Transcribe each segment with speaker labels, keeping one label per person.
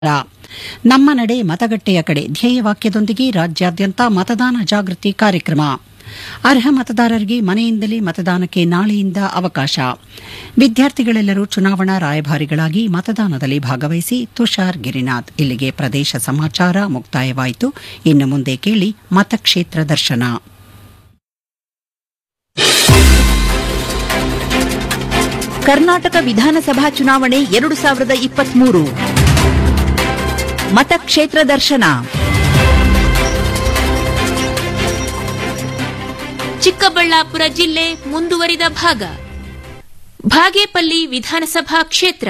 Speaker 1: ನಮ್ಮ ನಡೆ ಮತಗಟ್ಟೆಯ ಕಡೆ ಧ್ಯೇಯವಾಕ್ಯದೊಂದಿಗೆ ರಾಜ್ಯಾದ್ಯಂತ ಮತದಾನ ಜಾಗೃತಿ ಕಾರ್ಯಕ್ರಮ ಅರ್ಹ ಮತದಾರರಿಗೆ ಮನೆಯಿಂದಲೇ ಮತದಾನಕ್ಕೆ ನಾಳೆಯಿಂದ ಅವಕಾಶ ವಿದ್ಯಾರ್ಥಿಗಳೆಲ್ಲರೂ ಚುನಾವಣಾ ರಾಯಭಾರಿಗಳಾಗಿ ಮತದಾನದಲ್ಲಿ ಭಾಗವಹಿಸಿ ತುಷಾರ್ ಗಿರಿನಾಥ್ ಇಲ್ಲಿಗೆ ಪ್ರದೇಶ ಸಮಾಚಾರ ಮುಕ್ತಾಯವಾಯಿತು ಇನ್ನು ಮುಂದೆ ಕೇಳಿ ಮತಕ್ಷೇತ್ರ ದರ್ಶನ
Speaker 2: ಕರ್ನಾಟಕ ವಿಧಾನಸಭಾ ಚುನಾವಣೆ ಎರಡು ಸಾವಿರದ ಇಪ್ಪತ್ಮೂರು ಮತಕ್ಷೇತ್ರ ದರ್ಶನ
Speaker 3: ಚಿಕ್ಕಬಳ್ಳಾಪುರ ಜಿಲ್ಲೆ ಮುಂದುವರಿದ ಭಾಗ ಭಾಗೇಪಲ್ಲಿ ವಿಧಾನಸಭಾ ಕ್ಷೇತ್ರ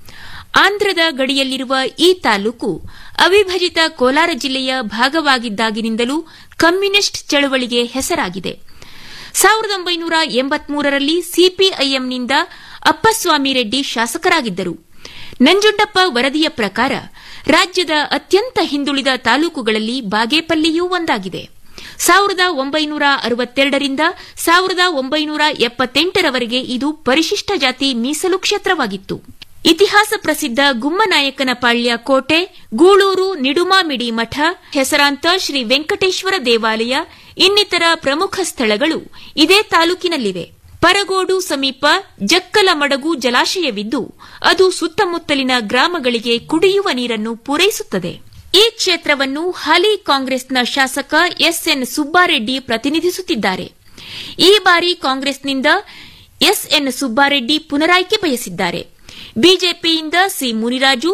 Speaker 3: ಆಂಧ್ರದ ಗಡಿಯಲ್ಲಿರುವ ಈ ತಾಲೂಕು ಅವಿಭಜಿತ ಕೋಲಾರ ಜಿಲ್ಲೆಯ ಭಾಗವಾಗಿದ್ದಾಗಿನಿಂದಲೂ ಕಮ್ಯುನಿಸ್ಟ್ ಚಳವಳಿಗೆ ಹೆಸರಾಗಿದೆ ಸಾವಿರದ ಒಂಬೈನೂರ ಎಂಬತ್ಮೂರರಲ್ಲಿ ಸಿಪಿಐಎಂನಿಂದ ಅಪ್ಪಸ್ವಾಮಿ ರೆಡ್ಡಿ ಶಾಸಕರಾಗಿದ್ದರು ನಂಜುಂಡಪ್ಪ ವರದಿಯ ಪ್ರಕಾರ ರಾಜ್ಯದ ಅತ್ಯಂತ ಹಿಂದುಳಿದ ತಾಲೂಕುಗಳಲ್ಲಿ ಬಾಗೇಪಲ್ಲಿಯೂ ಒಂದಾಗಿದೆ ಸಾವಿರದ ಒಂಬೈನೂರ ಅರವತ್ತೆರಡರಿಂದ ಸಾವಿರದ ಒಂಬೈನೂರ ಎಪ್ಪತ್ತೆಂಟರವರೆಗೆ ಇದು ಪರಿಶಿಷ್ಟ ಜಾತಿ ಮೀಸಲು ಕ್ಷೇತ್ರವಾಗಿತ್ತು ಇತಿಹಾಸ ಪ್ರಸಿದ್ಧ ಗುಮ್ಮನಾಯಕನ ಪಾಳ್ಯ ಕೋಟೆ ಗೂಳೂರು ನಿಡುಮಾಮಿಡಿ ಮಠ ಹೆಸರಾಂತ ಶ್ರೀ ವೆಂಕಟೇಶ್ವರ ದೇವಾಲಯ ಇನ್ನಿತರ ಪ್ರಮುಖ ಸ್ಥಳಗಳು ಇದೇ ತಾಲೂಕಿನಲ್ಲಿವೆ ಪರಗೋಡು ಸಮೀಪ ಜಕ್ಕಲಮಡಗು ಜಲಾಶಯವಿದ್ದು ಅದು ಸುತ್ತಮುತ್ತಲಿನ ಗ್ರಾಮಗಳಿಗೆ ಕುಡಿಯುವ ನೀರನ್ನು ಪೂರೈಸುತ್ತದೆ ಈ ಕ್ಷೇತ್ರವನ್ನು ಹಾಲಿ ಕಾಂಗ್ರೆಸ್ನ ಶಾಸಕ ಎಸ್ಎನ್ ಸುಬ್ಬಾರೆಡ್ಡಿ ಪ್ರತಿನಿಧಿಸುತ್ತಿದ್ದಾರೆ ಈ ಬಾರಿ ಕಾಂಗ್ರೆಸ್ನಿಂದ ಎಸ್ಎನ್ ಸುಬ್ಬಾರೆಡ್ಡಿ ಪುನರಾಯ್ಕೆ ಬಯಸಿದ್ದಾರೆ ಬಿಜೆಪಿಯಿಂದ ಸಿ ಮುನಿರಾಜು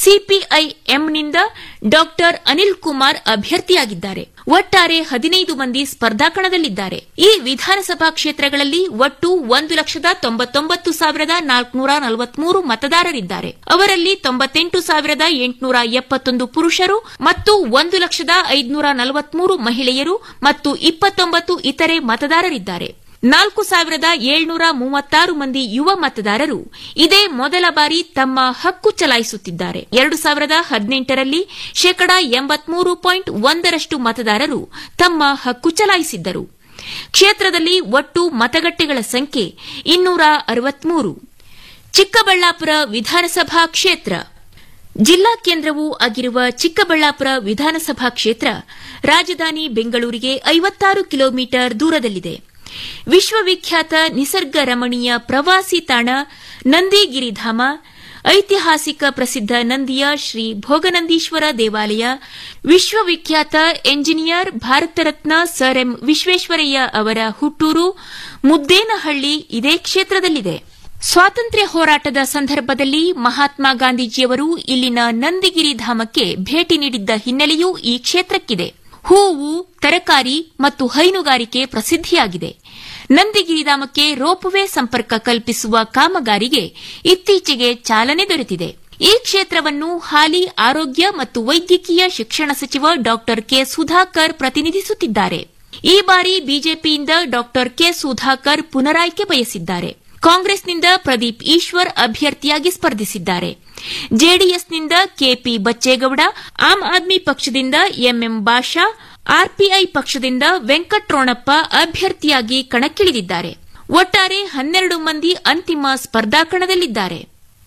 Speaker 3: ಸಿಪಿಐಎಂನಿಂದ ಡಾಕ್ಟರ್ ಅನಿಲ್ ಕುಮಾರ್ ಅಭ್ಯರ್ಥಿಯಾಗಿದ್ದಾರೆ ಒಟ್ಟಾರೆ ಹದಿನೈದು ಮಂದಿ ಸ್ಪರ್ಧಾ ಕಣದಲ್ಲಿದ್ದಾರೆ ಈ ವಿಧಾನಸಭಾ ಕ್ಷೇತ್ರಗಳಲ್ಲಿ ಒಟ್ಟು ಒಂದು ಲಕ್ಷದ ತೊಂಬತ್ತೊಂಬತ್ತು ಸಾವಿರದ ನಾಲ್ಕುನೂರ ನಲವತ್ಮೂರು ಮತದಾರರಿದ್ದಾರೆ ಅವರಲ್ಲಿ ತೊಂಬತ್ತೆಂಟು ಸಾವಿರದ ಎಂಟುನೂರ ಎಪ್ಪತ್ತೊಂದು ಪುರುಷರು ಮತ್ತು ಒಂದು ಲಕ್ಷದ ಐದುನೂರ ನಲವತ್ಮೂರು ಮಹಿಳೆಯರು ಮತ್ತು ಇಪ್ಪತ್ತೊಂಬತ್ತು ಇತರೆ ಮತದಾರರಿದ್ದಾರೆ ನಾಲ್ಕು ಸಾವಿರದ ಏಳ್ನೂರ ಮೂವತ್ತಾರು ಮಂದಿ ಯುವ ಮತದಾರರು ಇದೇ ಮೊದಲ ಬಾರಿ ತಮ್ಮ ಹಕ್ಕು ಚಲಾಯಿಸುತ್ತಿದ್ದಾರೆ ಎರಡು ಸಾವಿರದ ಹದಿನೆಂಟರಲ್ಲಿ ಶೇಕಡಾ ಎಂಬತ್ಮೂರು ಪಾಯಿಂಟ್ ಒಂದರಷ್ಟು ಮತದಾರರು ತಮ್ಮ ಹಕ್ಕು ಚಲಾಯಿಸಿದ್ದರು ಕ್ಷೇತ್ರದಲ್ಲಿ ಒಟ್ಟು ಮತಗಟ್ಟೆಗಳ ಸಂಖ್ಯೆ ಇನ್ನೂರ ಅರವತ್ಮೂರು ಚಿಕ್ಕಬಳ್ಳಾಪುರ ವಿಧಾನಸಭಾ ಕ್ಷೇತ್ರ ಜಿಲ್ಲಾ ಕೇಂದ್ರವೂ ಆಗಿರುವ ಚಿಕ್ಕಬಳ್ಳಾಪುರ ವಿಧಾನಸಭಾ ಕ್ಷೇತ್ರ ರಾಜಧಾನಿ ಬೆಂಗಳೂರಿಗೆ ಐವತ್ತಾರು ಕಿಲೋಮೀಟರ್ ದೂರದಲ್ಲಿದೆ ವಿಶ್ವವಿಖ್ಯಾತ ನಿಸರ್ಗ ರಮಣೀಯ ಪ್ರವಾಸಿ ತಾಣ ನಂದಿಗಿರಿಧಾಮ ಐತಿಹಾಸಿಕ ಪ್ರಸಿದ್ಧ ನಂದಿಯ ಶ್ರೀ ಭೋಗನಂದೀಶ್ವರ ದೇವಾಲಯ ವಿಶ್ವವಿಖ್ಯಾತ engineer Bharat Ratna sir M Visvesvaraya ಅವರ ಹುಟ್ಟೂರು ಮುದ್ದೇನಹಳ್ಳಿ ಇದೇ ಕ್ಷೇತ್ರದಲ್ಲಿದೆ ಸ್ವಾತಂತ್ರ್ಯ ಹೋರಾಟದ ಸಂದರ್ಭದಲ್ಲಿ ಮಹಾತ್ಮ ಗಾಂಧೀಜಿಯವರು ಇಲ್ಲಿನ ನಂದಿಗಿರಿ ಧಾಮಕ್ಕೆ ಭೇಟಿ ನೀಡಿದ್ದ ಹಿನ್ನೆಲೆಯೂ ಈ ಕ್ಷೇತ್ರಕ್ಕಿದೆ ಹೂವು ತರಕಾರಿ ಮತ್ತು ಹೈನುಗಾರಿಕೆ ಪ್ರಸಿದ್ಧಿಯಾಗಿದೆ ನಂದಿಗಿರಿಧಾಮಕ್ಕೆ ರೋಪ್ವೇ ಸಂಪರ್ಕ ಕಲ್ಪಿಸುವ ಕಾಮಗಾರಿಗೆ ಇತ್ತೀಚೆಗೆ ಚಾಲನೆ ದೊರೆತಿದೆ ಈ ಕ್ಷೇತ್ರವನ್ನು ಹಾಲಿ ಆರೋಗ್ಯ ಮತ್ತು ವೈದ್ಯಕೀಯ ಶಿಕ್ಷಣ ಸಚಿವ ಡಾ ಕೆ ಸುಧಾಕರ್ ಪ್ರತಿನಿಧಿಸುತ್ತಿದ್ದಾರೆ ಈ ಬಾರಿ ಬಿಜೆಪಿಯಿಂದ ಡಾ ಕೆ ಸುಧಾಕರ್ ಪುನರಾಯ್ಕೆ ಬಯಸಿದ್ದಾರೆ ಕಾಂಗ್ರೆಸ್ನಿಂದ ಪ್ರದೀಪ್ ಈಶ್ವರ್ ಅಭ್ಯರ್ಥಿಯಾಗಿ ಸ್ಪರ್ಧಿಸಿದ್ದಾರೆ ಜೆಡಿಎಸ್ನಿಂದ ಕೆಪಿ ಬಚ್ಚೇಗೌಡ ಆಮ್ ಆದ್ಮಿ ಪಕ್ಷದಿಂದ ಎಂಎಂ ಬಾಷಾ ಆರ್ಪಿಐ ಪಕ್ಷದಿಂದ ವೆಂಕಟ್ರೋಣಪ್ಪ ಅಭ್ಯರ್ಥಿಯಾಗಿ ಕಣಕ್ಕಿಳಿದಿದ್ದಾರೆ ಒಟ್ಟಾರೆ ಹನ್ನೆರಡು ಮಂದಿ ಅಂತಿಮ ಸ್ಪರ್ಧಾ ಕಣದಲ್ಲಿದ್ದಾರೆ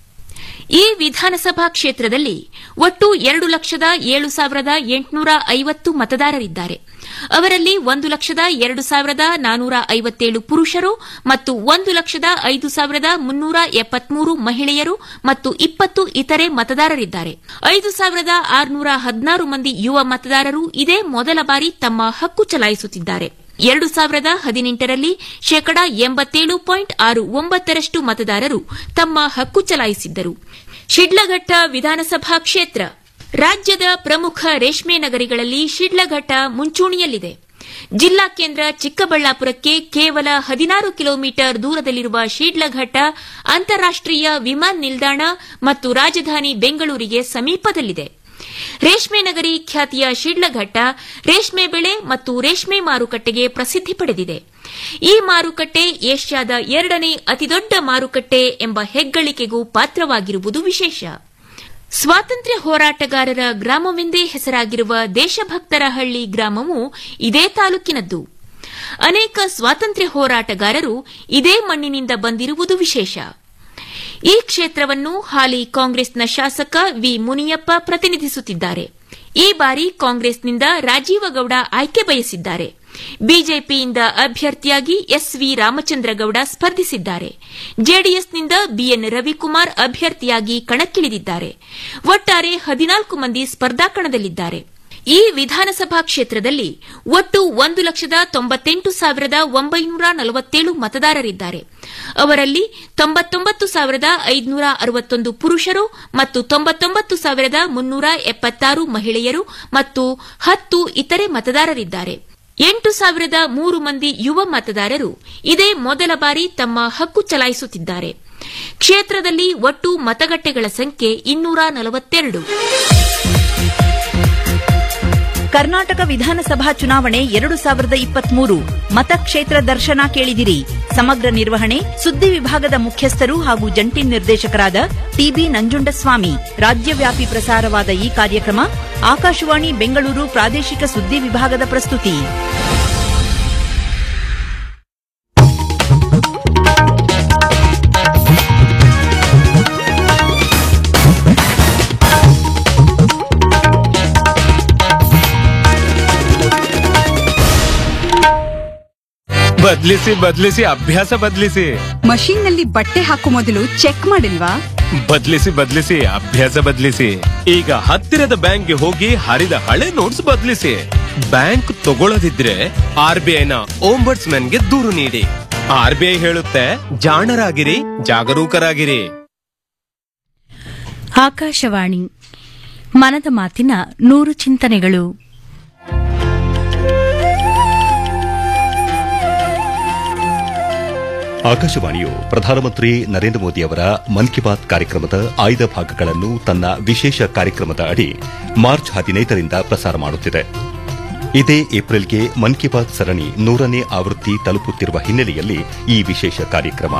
Speaker 3: ಈ ವಿಧಾನಸಭಾ ಕ್ಷೇತ್ರದಲ್ಲಿ ಒಟ್ಟು ಎರಡು ಲಕ್ಷದ ಏಳು ಸಾವಿರದ ಎಂಟುನೂರ ಐವತ್ತು ಮತದಾರರಿದ್ದಾರೆ ಅವರಲ್ಲಿ ಒಂದು ಲಕ್ಷದ ಎರಡು ಸಾವಿರದ ನಾನೂರ ಐವತ್ತೇಳು ಪುರುಷರು ಮತ್ತು ಒಂದು ಲಕ್ಷದ ಐದು ಸಾವಿರದ ಮುನ್ನೂರ ಎಪ್ಪತ್ಮೂರು ಮಹಿಳೆಯರು ಮತ್ತು ಇಪ್ಪತ್ತು ಇತರೆ ಮತದಾರರಿದ್ದಾರೆ ಐದು ಸಾವಿರದ ಆರುನೂರ ಹದಿನಾರು ಮಂದಿ ಯುವ ಮತದಾರರು ಇದೇ ಮೊದಲ ಬಾರಿ ತಮ್ಮ ಹಕ್ಕು ಚಲಾಯಿಸುತ್ತಿದ್ದಾರೆ ಎರಡು ಸಾವಿರದ ಹದಿನೆಂಟರಲ್ಲಿ ಶೇಕಡಾ ಎಂಬತ್ತೇಳು ಪಾಯಿಂಟ್ ಆರು ಒಂಬತ್ತರಷ್ಟು ಮತದಾರರು ತಮ್ಮ ಹಕ್ಕು ಚಲಾಯಿಸಿದ್ದರು ಶಿಡ್ಲಘಟ್ಟ ವಿಧಾನಸಭಾ ಕ್ಷೇತ್ರ ರಾಜ್ಯದ ಪ್ರಮುಖ ರೇಷ್ಮೆ ನಗರಿಗಳಲ್ಲಿ ಶಿಡ್ಲಘಟ್ಟ ಮುಂಚೂಣಿಯಲ್ಲಿದೆ ಜಿಲ್ಲಾ ಕೇಂದ್ರ ಚಿಕ್ಕಬಳ್ಳಾಪುರಕ್ಕೆ ಕೇವಲ ಹದಿನಾರು ಕಿಲೋಮೀಟರ್ ದೂರದಲ್ಲಿರುವ ಶಿಡ್ಲಘಟ್ಟ ಅಂತಾರಾಷ್ಟೀಯ ವಿಮಾನ ನಿಲ್ದಾಣ ಮತ್ತು ರಾಜಧಾನಿ ಬೆಂಗಳೂರಿಗೆ ಸಮೀಪದಲ್ಲಿದೆ ರೇಷ್ಮೆ ನಗರಿ ಖ್ಯಾತಿಯ ಶಿಡ್ಲಘಟ್ಟ ರೇಷ್ಮೆ ಬೆಳೆ ಮತ್ತು ರೇಷ್ಮೆ ಮಾರುಕಟ್ಟೆಗೆ ಪ್ರಸಿದ್ಧಿ ಪಡೆದಿದೆ ಈ ಮಾರುಕಟ್ಟೆ ಏಷ್ಯಾದ ಎರಡನೇ ಅತಿದೊಡ್ಡ ಮಾರುಕಟ್ಟೆ ಎಂಬ ಹೆಗ್ಗಳಿಕೆಗೂ ಪಾತ್ರವಾಗಿರುವುದು ವಿಶೇಷ ಸ್ವಾತಂತ್ರ್ಯ ಹೋರಾಟಗಾರರ ಗ್ರಾಮವೆಂದೇ ಹೆಸರಾಗಿರುವ ದೇಶಭಕ್ತರ ಹಳ್ಳಿ ಗ್ರಾಮವು ಇದೇ ತಾಲೂಕಿನದ್ದು ಅನೇಕ ಸ್ವಾತಂತ್ರ್ಯ ಹೋರಾಟಗಾರರು ಇದೇ ಮಣ್ಣಿನಿಂದ ಬಂದಿರುವುದು ವಿಶೇಷ ಈ ಕ್ಷೇತ್ರವನ್ನು ಹಾಲಿ ಕಾಂಗ್ರೆಸ್ನ ಶಾಸಕ ವಿ ಮುನಿಯಪ್ಪ ಪ್ರತಿನಿಧಿಸುತ್ತಿದ್ದಾರೆ ಈ ಬಾರಿ ಕಾಂಗ್ರೆಸ್ನಿಂದ ರಾಜೀವಗೌಡ ಆಯ್ಕೆ ಬಯಸಿದ್ದಾರೆ ಬಿಜೆಪಿಯಿಂದ ಅಭ್ಯರ್ಥಿಯಾಗಿ ಎಸ್ವಿ ರಾಮಚಂದ್ರಗೌಡ ಸ್ಪರ್ಧಿಸಿದ್ದಾರೆ ಜೆಡಿಎಸ್ನಿಂದ ಬಿಎನ್ ರವಿಕುಮಾರ್ ಅಭ್ಯರ್ಥಿಯಾಗಿ ಕಣಕ್ಕಿಳಿದಿದ್ದಾರೆ ಒಟ್ಟಾರೆ ಹದಿನಾಲ್ಕು ಮಂದಿ ಸ್ಪರ್ಧಾಕಣದಲ್ಲಿದ್ದಾರೆ ಈ ವಿಧಾನಸಭಾ ಕ್ಷೇತ್ರದಲ್ಲಿ ಒಟ್ಟು ಒಂದು ಲಕ್ಷದ ತೊಂಬತ್ತೆಂಟು ಸಾವಿರದ ಒಂಬೈನೂರ ನಲವತ್ತೇಳು ಮತದಾರರಿದ್ದಾರೆ ಅವರಲ್ಲಿ ತೊಂಬತ್ತೊಂಬತ್ತು ಸಾವಿರದ ಐದುನೂರ ಅರವತ್ತೊಂದು ಪುರುಷರು ಮತ್ತು ತೊಂಬತ್ತೊಂಬತ್ತು ಸಾವಿರದ ಮುನ್ನೂರ ಎಪ್ಪತ್ತಾರು ಮಹಿಳೆಯರು ಮತ್ತು ಹತ್ತು ಇತರೆ ಮತದಾರರಿದ್ದಾರೆ ಎಂಟು ಸಾವಿರದ ಮೂರು ಮಂದಿ ಯುವ ಮತದಾರರು ಇದೇ ಮೊದಲ ಬಾರಿ ತಮ್ಮ ಹಕ್ಕು ಚಲಾಯಿಸುತ್ತಿದ್ದಾರೆ ಕ್ಷೇತ್ರದಲ್ಲಿ ಒಟ್ಟು ಮತಗಟ್ಟೆಗಳ ಸಂಖ್ಯೆ ಇನ್ನೂರ ನಲವತ್ತೆರಡು
Speaker 2: ಕರ್ನಾಟಕ ವಿಧಾನಸಭಾ ಚುನಾವಣೆ ಎರಡು ಸಾವಿರದ ಇಪ್ಪತ್ಮೂರು ಮತಕ್ಷೇತ್ರ ದರ್ಶನ ಕೇಳಿದಿರಿ ಸಮಗ್ರ ನಿರ್ವಹಣೆ ಸುದ್ದಿ ವಿಭಾಗದ ಮುಖ್ಯಸ್ಥರು ಹಾಗೂ ಜಂಟಿ ನಿರ್ದೇಶಕರಾದ ಟಿಬಿ ನಂಜುಂಡಸ್ವಾಮಿ ರಾಜ್ಯವ್ಯಾಪಿ ಪ್ರಸಾರವಾದ ಈ ಕಾರ್ಯಕ್ರಮ ಆಕಾಶವಾಣಿ ಬೆಂಗಳೂರು ಪ್ರಾದೇಶಿಕ ಸುದ್ದಿ ವಿಭಾಗದ ಪ್ರಸ್ತುತಿ
Speaker 4: ಬದ್ಲಿಸಿ ಬದ್ಲಿಸಿ ಅಭ್ಯಾಸ ಬದ್ಲಿಸಿ
Speaker 5: ಮಷೀನ್ ನಲ್ಲಿ ಬಟ್ಟೆ ಹಾಕೋ ಮೊದಲು ಚೆಕ್ ಮಾಡಿಲ್ವಾ
Speaker 4: ಬದ್ಲಿಸಿ ಬದ್ಲಿಸಿ ಅಭ್ಯಾಸ ಬದ್ಲಿಸಿ ಈಗ ಹತ್ತಿರದ ಬ್ಯಾಂಕ್ಗೆ ಹೋಗಿ ಹರಿದ ಹಳೆ ನೋಟ್ಸ್ ಬದ್ಲಿಸಿ ಬ್ಯಾಂಕ್ ತಗೊಳ್ಳದಿದ್ರೆ ಆರ್ ಬಿ ಐನ ಗೆ ದೂರು ನೀಡಿ ಆರ್ ಬಿ ಐ ಹೇಳುತ್ತೆ ಜಾಣರಾಗಿರಿ ಜಾಗರೂಕರಾಗಿರಿ
Speaker 6: ಆಕಾಶವಾಣಿ ಮನದ ಮಾತಿನ ನೂರು ಚಿಂತನೆಗಳು
Speaker 7: ಆಕಾಶವಾಣಿಯು ಪ್ರಧಾನಮಂತ್ರಿ ನರೇಂದ್ರ ಮೋದಿ ಅವರ ಮನ್ ಕಿ ಬಾತ್ ಕಾರ್ಯಕ್ರಮದ ಆಯ್ದ ಭಾಗಗಳನ್ನು ತನ್ನ ವಿಶೇಷ ಕಾರ್ಯಕ್ರಮದ ಅಡಿ ಮಾರ್ಚ್ ಹದಿನೈದರಿಂದ ಪ್ರಸಾರ ಮಾಡುತ್ತಿದೆ ಇದೇ ಏಪ್ರಿಲ್ಗೆ ಮನ್ ಕಿ ಬಾತ್ ಸರಣಿ ನೂರನೇ ಆವೃತ್ತಿ ತಲುಪುತ್ತಿರುವ ಹಿನ್ನೆಲೆಯಲ್ಲಿ ಈ ವಿಶೇಷ ಕಾರ್ಯಕ್ರಮ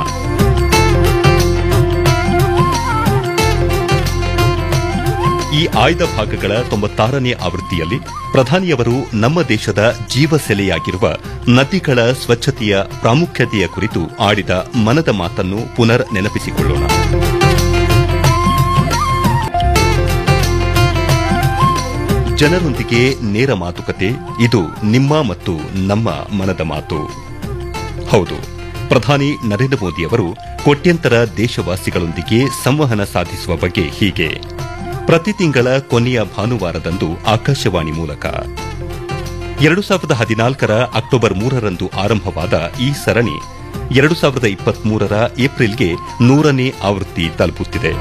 Speaker 7: ಈ ಆಯ್ದ ಭಾಗಗಳ ತೊಂಬತ್ತಾರನೇ ಆವೃತ್ತಿಯಲ್ಲಿ ಪ್ರಧಾನಿಯವರು ನಮ್ಮ ದೇಶದ ಜೀವಸೆಲೆಯಾಗಿರುವ ನದಿಗಳ ಸ್ವಚ್ಛತೆಯ ಪ್ರಾಮುಖ್ಯತೆಯ ಕುರಿತು ಆಡಿದ ಮನದ ಮಾತನ್ನು ಪುನರ್ ನೆನಪಿಸಿಕೊಳ್ಳೋಣ ಜನರೊಂದಿಗೆ ನೇರ ಮಾತುಕತೆ ಇದು ನಿಮ್ಮ ಮತ್ತು ನಮ್ಮ ಮನದ ಮಾತು ಹೌದು ಪ್ರಧಾನಿ ನರೇಂದ್ರ ಮೋದಿಯವರು ಕೋಟ್ಯಂತರ ದೇಶವಾಸಿಗಳೊಂದಿಗೆ ಸಂವಹನ ಸಾಧಿಸುವ ಬಗ್ಗೆ ಹೀಗೆ ಪ್ರತಿ ತಿಂಗಳ ಕೊನೆಯ ಭಾನುವಾರದಂದು ಆಕಾಶವಾಣಿ ಮೂಲಕ ಎರಡು ಸಾವಿರದ ಹದಿನಾಲ್ಕರ ಅಕ್ಟೋಬರ್ ಮೂರರಂದು ಆರಂಭವಾದ ಈ ಸರಣಿ ಎರಡು ಸಾವಿರದ ಇಪ್ಪತ್ಮೂರರ ಏಪ್ರಿಲ್ಗೆ ನೂರನೇ ಆವೃತ್ತಿ ತಲುಪುತ್ತಿದೆ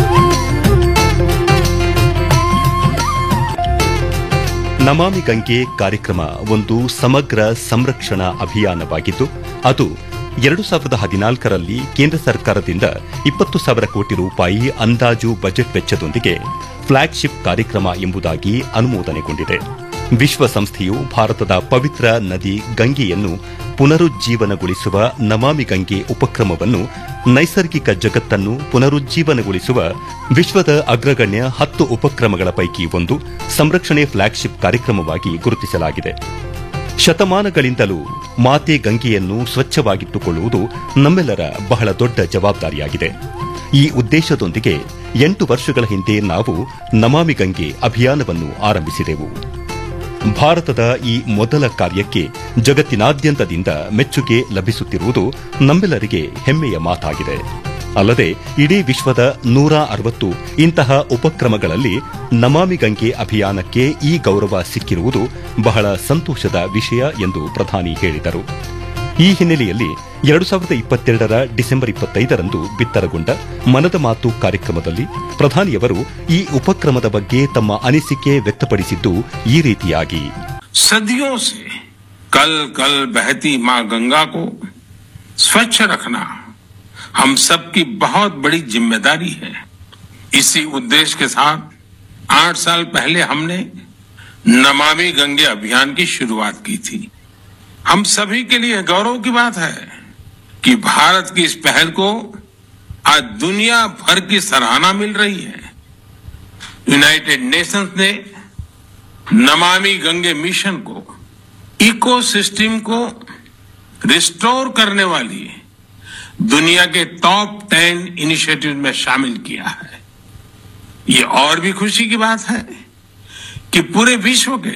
Speaker 7: ನಮಾಮಿ ಗಂಗೆ ಕಾರ್ಯಕ್ರಮ ಒಂದು ಸಮಗ್ರ ಸಂರಕ್ಷಣಾ ಅಭಿಯಾನವಾಗಿದ್ದು ಅದು ಎರಡು ಸಾವಿರದ ಹದಿನಾಲ್ಕರಲ್ಲಿ ಕೇಂದ್ರ ಸರ್ಕಾರದಿಂದ ಇಪ್ಪತ್ತು ಸಾವಿರ ಕೋಟಿ ರೂಪಾಯಿ ಅಂದಾಜು ಬಜೆಟ್ ವೆಚ್ಚದೊಂದಿಗೆ ಫ್ಲಾಗ್ಶಿಪ್ ಕಾರ್ಯಕ್ರಮ ಎಂಬುದಾಗಿ ಅನುಮೋದನೆಗೊಂಡಿದೆ ವಿಶ್ವಸಂಸ್ಥೆಯು ಭಾರತದ ಪವಿತ್ರ ನದಿ ಗಂಗೆಯನ್ನು ಪುನರುಜ್ಜೀವನಗೊಳಿಸುವ ನಮಾಮಿ ಗಂಗೆ ಉಪಕ್ರಮವನ್ನು ನೈಸರ್ಗಿಕ ಜಗತ್ತನ್ನು ಪುನರುಜ್ಜೀವನಗೊಳಿಸುವ ವಿಶ್ವದ ಅಗ್ರಗಣ್ಯ ಹತ್ತು ಉಪಕ್ರಮಗಳ ಪೈಕಿ ಒಂದು ಸಂರಕ್ಷಣೆ ಫ್ಲಾಗ್ಶಿಪ್ ಕಾರ್ಯಕ್ರಮವಾಗಿ ಗುರುತಿಸಲಾಗಿದೆ ಶತಮಾನಗಳಿಂದಲೂ ಮಾತೆ ಗಂಗೆಯನ್ನು ಸ್ವಚ್ಛವಾಗಿಟ್ಟುಕೊಳ್ಳುವುದು ನಮ್ಮೆಲ್ಲರ ಬಹಳ ದೊಡ್ಡ ಜವಾಬ್ದಾರಿಯಾಗಿದೆ ಈ ಉದ್ದೇಶದೊಂದಿಗೆ ಎಂಟು ವರ್ಷಗಳ ಹಿಂದೆ ನಾವು ನಮಾಮಿ ಗಂಗೆ ಅಭಿಯಾನವನ್ನು ಆರಂಭಿಸಿದೆವು ಭಾರತದ ಈ ಮೊದಲ ಕಾರ್ಯಕ್ಕೆ ಜಗತ್ತಿನಾದ್ಯಂತದಿಂದ ಮೆಚ್ಚುಗೆ ಲಭಿಸುತ್ತಿರುವುದು ನಮ್ಮೆಲ್ಲರಿಗೆ ಹೆಮ್ಮೆಯ ಮಾತಾಗಿದೆ ಅಲ್ಲದೆ ಇಡೀ ವಿಶ್ವದ ನೂರ ಅರವತ್ತು ಇಂತಹ ಉಪಕ್ರಮಗಳಲ್ಲಿ ನಮಾಮಿ ಗಂಗೆ ಅಭಿಯಾನಕ್ಕೆ ಈ ಗೌರವ ಸಿಕ್ಕಿರುವುದು ಬಹಳ ಸಂತೋಷದ ವಿಷಯ ಎಂದು ಪ್ರಧಾನಿ ಹೇಳಿದರು ಈ ಹಿನ್ನೆಲೆಯಲ್ಲಿ ಎರಡು ಸಾವಿರದ ಇಪ್ಪತ್ತೆರಡರ ಡಿಸೆಂಬರ್ ಇಪ್ಪತ್ತೈದರಂದು ಬಿತ್ತರಗೊಂಡ ಮನದ ಮಾತು ಕಾರ್ಯಕ್ರಮದಲ್ಲಿ ಪ್ರಧಾನಿಯವರು ಈ ಉಪಕ್ರಮದ ಬಗ್ಗೆ ತಮ್ಮ ಅನಿಸಿಕೆ ವ್ಯಕ್ತಪಡಿಸಿದ್ದು ಈ ರೀತಿಯಾಗಿ
Speaker 8: सदियों से कल कल बहती मां गंगा को स्वच्छ रखना हम सबकी बहुत बड़ी जिम्मेदारी है इसी उद्देश्य के साथ आठ साल पहले हमने नमामि गंगे अभियान की शुरुआत की थी हम सभी के लिए गौरव की बात है कि भारत की इस पहल को आज दुनिया भर की सराहना मिल रही है यूनाइटेड नेशंस ने नमामि गंगे मिशन को इकोसिस्टम को रिस्टोर करने वाली दुनिया के टॉप टेन इनिशिएटिव में शामिल किया है ये और भी खुशी की बात है कि पूरे विश्व के